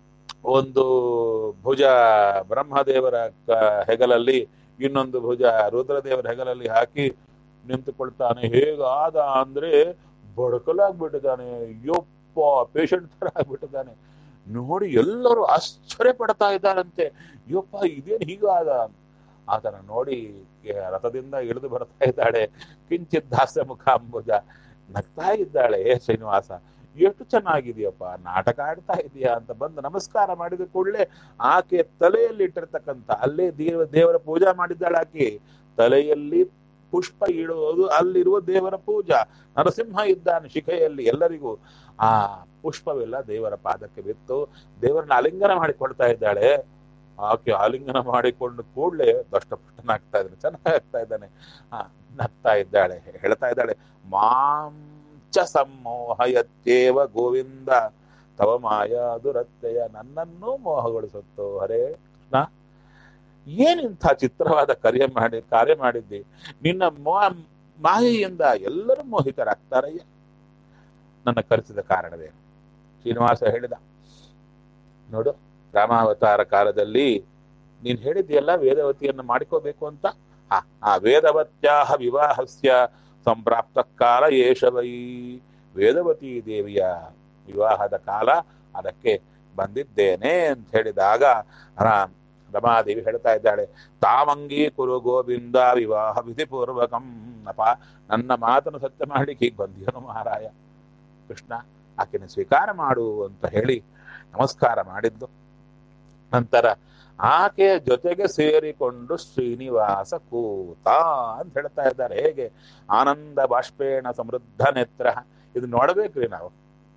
ಒಂದು ಭುಜ ಬ್ರಹ್ಮದೇವರ ಕ- ಹೆಗಲಲ್ಲಿ ಇನ್ನೊಂದು ಭುಜ ರುದ್ರದೇವರ ಹೆಗಲಲ್ಲಿ ಹಾಕಿ ನಿಂತುಕೊಳ್ತಾನೆ ಹೇಗಾದ ಅಂದ್ರೆ ಬಡಕಲಾಗ್ಬಿಟ್ಟಿದ್ದಾನೆ ಯಪ್ಪ ಪೇಷಂಟ್ ತರ ಆಗ್ಬಿಟ್ಟಿದ್ದಾನೆ ನೋಡಿ ಎಲ್ಲರೂ ಆಶ್ಚರ್ಯ ಪಡ್ತಾ ಇದ್ದಾರಂತೆ ಯಪ್ಪ ಇದೇನು ಹೀಗಾದ ಆತನ ನೋಡಿ ಕೆ- ರಥದಿಂದ ಇಳಿದು ಬರ್ತಾ ಇದ್ದಾಳೆ ಕಿಂಚಿತ್ ದಾಸ್ಯ ಮುಖ ಅಂಬುಜ ನಗ್ತಾ ಇದ್ದಾಳೆ ಏ ಶ್ರೀನಿವಾಸ ಎಷ್ಟು ಚೆನ್ನಾಗಿದೆಯಪ್ಪ ನಾಟಕ ಆಡ್ತಾ ಇದೆಯಾ ಅಂತ ಬಂದು ನಮಸ್ಕಾರ ಮಾಡಿದ ಕೂಡಲೇ ಆಕೆ ತಲೆಯಲ್ಲಿ ಇಟ್ಟಿರ್ತಕ್ಕಂಥ ಅಲ್ಲೇ ದೇವ ದೇವರ ಪೂಜಾ ಮಾಡಿದ್ದಾಳೆ ಆಕೆ ತಲೆಯಲ್ಲಿ ಪುಷ್ಪ ಇಡುವುದು ಅಲ್ಲಿರುವ ದೇವರ ಪೂಜಾ ನರಸಿಂಹ ಇದ್ದಾನೆ ಶಿಖೆಯಲ್ಲಿ ಎಲ್ಲರಿಗೂ ಆ ಪುಷ್ಪವೆಲ್ಲ ದೇವರ ಪಾದಕ್ಕೆ ಬಿತ್ತು ದೇವರನ್ನ ಆಲಿಂಗನ ಮಾಡಿಕೊಳ್ತಾ ಇದ್ದಾಳೆ ಆಕೆ ಆಲಿಂಗನ ಮಾಡಿಕೊಂಡು ಕೂಡಲೇ ದಷ್ಟಪುಷ್ಟನಾಗ್ತಾ ಇದ್ದಾನೆ ಚೆನ್ನಾಗ್ತಾ ಇದ್ದಾನೆ ಆ ನಗ್ತಾ ಇದ್ದಾಳೆ ಹೇಳ್ತಾ ಇದ್ದಾಳೆ ಮಾಂಚ ಸಮ್ಮೋಹಯತ್ಯೇವ ಗೋವಿಂದ ತವ ಮಾಯಾ ದುರತ್ಯಯ ನನ್ನನ್ನೂ ಮೋಹಗೊಳಿಸುತ್ತೋ ಹರೇ ಕೃಷ್ಣ ಏನಿಂಥ ಚಿತ್ರವಾದ ಕಾರ್ಯ ಮಾಡಿ ಕಾರ್ಯ ಮಾಡಿದ್ದಿ ನಿನ್ನ ಮೋ ಮಾಯೆಯಿಂದ ಎಲ್ಲರೂ ಮೋಹಿತರಾಗ್ತಾರಯ್ಯ ನನ್ನ ಕರೆಸಿದ ಕಾರಣವೇನು ಶ್ರೀನಿವಾಸ ಹೇಳಿದ ನೋಡು ರಾಮಾವತಾರ ಕಾಲದಲ್ಲಿ ನೀನ್ ಹೇಳಿದ್ಯಲ್ಲ ವೇದವತಿಯನ್ನು ಮಾಡಿಕೋಬೇಕು ಅಂತ ಆ ಆ ವೇದವತ್ಯಾಹ ವಿವಾಹಸ್ಯ ಸಂಪ್ರಾಪ್ತ ಕಾಲ ಏಷವೈ ವೇದವತಿ ದೇವಿಯ ವಿವಾಹದ ಕಾಲ ಅದಕ್ಕೆ ಬಂದಿದ್ದೇನೆ ಅಂತ ಹೇಳಿದಾಗ ರಾ- ರಮಾದೇವಿ ಹೇಳ್ತಾ ಇದ್ದಾಳೆ ತಾವಂಗಿ ಕುರು ಗೋವಿಂದ ವಿವಾಹ ವಿಧಿಪೂರ್ವಕಂ ಅಪ ನನ್ನ ಮಾತನ್ನು ಸತ್ಯ ಮಾಡ್ಲಿಕ್ಕೆ ಈಗ ಬಂದಿಯನು ಮಹಾರಾಯ ಕೃಷ್ಣ ಆಕೆನ ಸ್ವೀಕಾರ ಮಾಡು ಅಂತ ಹೇಳಿ ನಮಸ್ಕಾರ ಮಾಡಿದ್ದು ನಂತರ ಆಕೆಯ ಜೊತೆಗೆ ಸೇರಿಕೊಂಡು ಶ್ರೀನಿವಾಸ ಕೂತ ಅಂತ ಹೇಳ್ತಾ ಇದ್ದಾರೆ ಹೇಗೆ ಆನಂದ ಬಾಷ್ಪೇಣ ಸಮೃದ್ಧ ನೇತ್ರ ಇದು ನೋಡಬೇಕ್ರಿ ನಾವು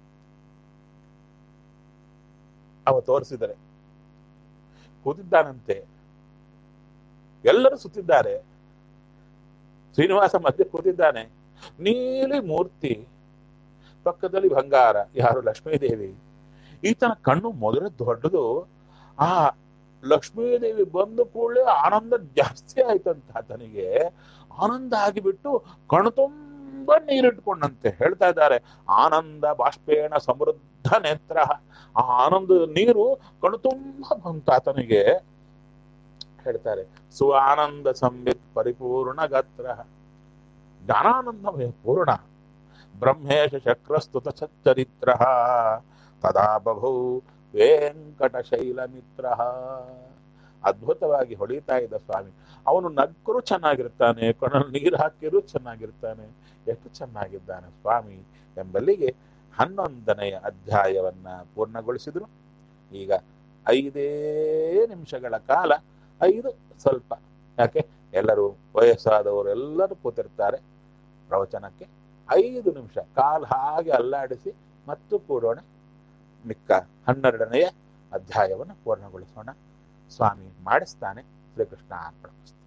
ಅವ ತೋರಿಸಿದರೆ ಕೂತಿದ್ದಾನಂತೆ ಎಲ್ಲರೂ ಸುತ್ತಿದ್ದಾರೆ ಶ್ರೀನಿವಾಸ ಮಧ್ಯೆ ಕೂತಿದ್ದಾನೆ ನೀಲಿ ಮೂರ್ತಿ ಪಕ್ಕದಲ್ಲಿ ಬಂಗಾರ ಯಾರು ಲಕ್ಷ್ಮೀದೇವಿ ಈತನ ಕಣ್ಣು ಮೊದಲೇ ದೊಡ್ಡದು ಆ ಲಕ್ಷ್ಮೀದೇವಿ ಬಂದ ಕೂಡಲೇ ಆನಂದ ಜಾಸ್ತಿ ಆಯ್ತಂತ ಆತನಿಗೆ ಆನಂದ ಆಗಿಬಿಟ್ಟು ಕಣ್ಣು ತುಂಬ ನೀರಿಟ್ಕೊಂಡಂತೆ ಹೇಳ್ತಾ ಇದ್ದಾರೆ ಆನಂದ ಬಾಷ್ಪೇಣ ಸಮೃದ್ಧ ನೇತ್ರ ಆ ಆನಂದದ ನೀರು ಕಣ್ಣು ತುಂಬ ಬಂತ ಆತನಿಗೆ ಹೇಳ್ತಾರೆ ಸುಆನಂದ ಸಂವಿತ್ ಪರಿಪೂರ್ಣ ಗಾತ್ರ ಜ್ಞಾನಾನಂದಮಯ ಪೂರ್ಣ ಬ್ರಹ್ಮೇಶ ಚಕ್ರಸ್ತುತ ಸಚ್ಚರಿತ್ರ ತದಾ ಬಭೂ ವೆಂಕಟಶೈಲ ಮಿತ್ರ ಅದ್ಭುತವಾಗಿ ಹೊಳಿತಾ ಇದ್ದ ಸ್ವಾಮಿ ಅವನು ನಕ್ಕರು ಚೆನ್ನಾಗಿರ್ತಾನೆ ಕಣ್ಣಲ್ಲಿ ನೀರು ಹಾಕಿರೂ ಚೆನ್ನಾಗಿರ್ತಾನೆ ಎಷ್ಟು ಚೆನ್ನಾಗಿದ್ದಾನೆ ಸ್ವಾಮಿ ಎಂಬಲ್ಲಿಗೆ ಹನ್ನೊಂದನೆಯ ಅಧ್ಯಾಯವನ್ನ ಪೂರ್ಣಗೊಳಿಸಿದ್ರು ಈಗ ಐದೇ ನಿಮಿಷಗಳ ಕಾಲ ಐದು ಸ್ವಲ್ಪ ಯಾಕೆ ಎಲ್ಲರೂ ವಯಸ್ಸಾದವರು ಎಲ್ಲರೂ ಕೂತಿರ್ತಾರೆ ಪ್ರವಚನಕ್ಕೆ ಐದು ನಿಮಿಷ ಕಾಲ್ ಹಾಗೆ ಅಲ್ಲಾಡಿಸಿ ಮತ್ತು ಕೂಡೋಣ ಮಿಕ್ಕ ಹನ್ನೆರಡನೆಯ ಅಧ್ಯಾಯವನ್ನು ಪೂರ್ಣಗೊಳಿಸೋಣ ಸ್ವಾಮಿ ಮಾಡಿಸ್ತಾನೆ ಶ್ರೀಕೃಷ್ಣ ಅರ್ಪಣ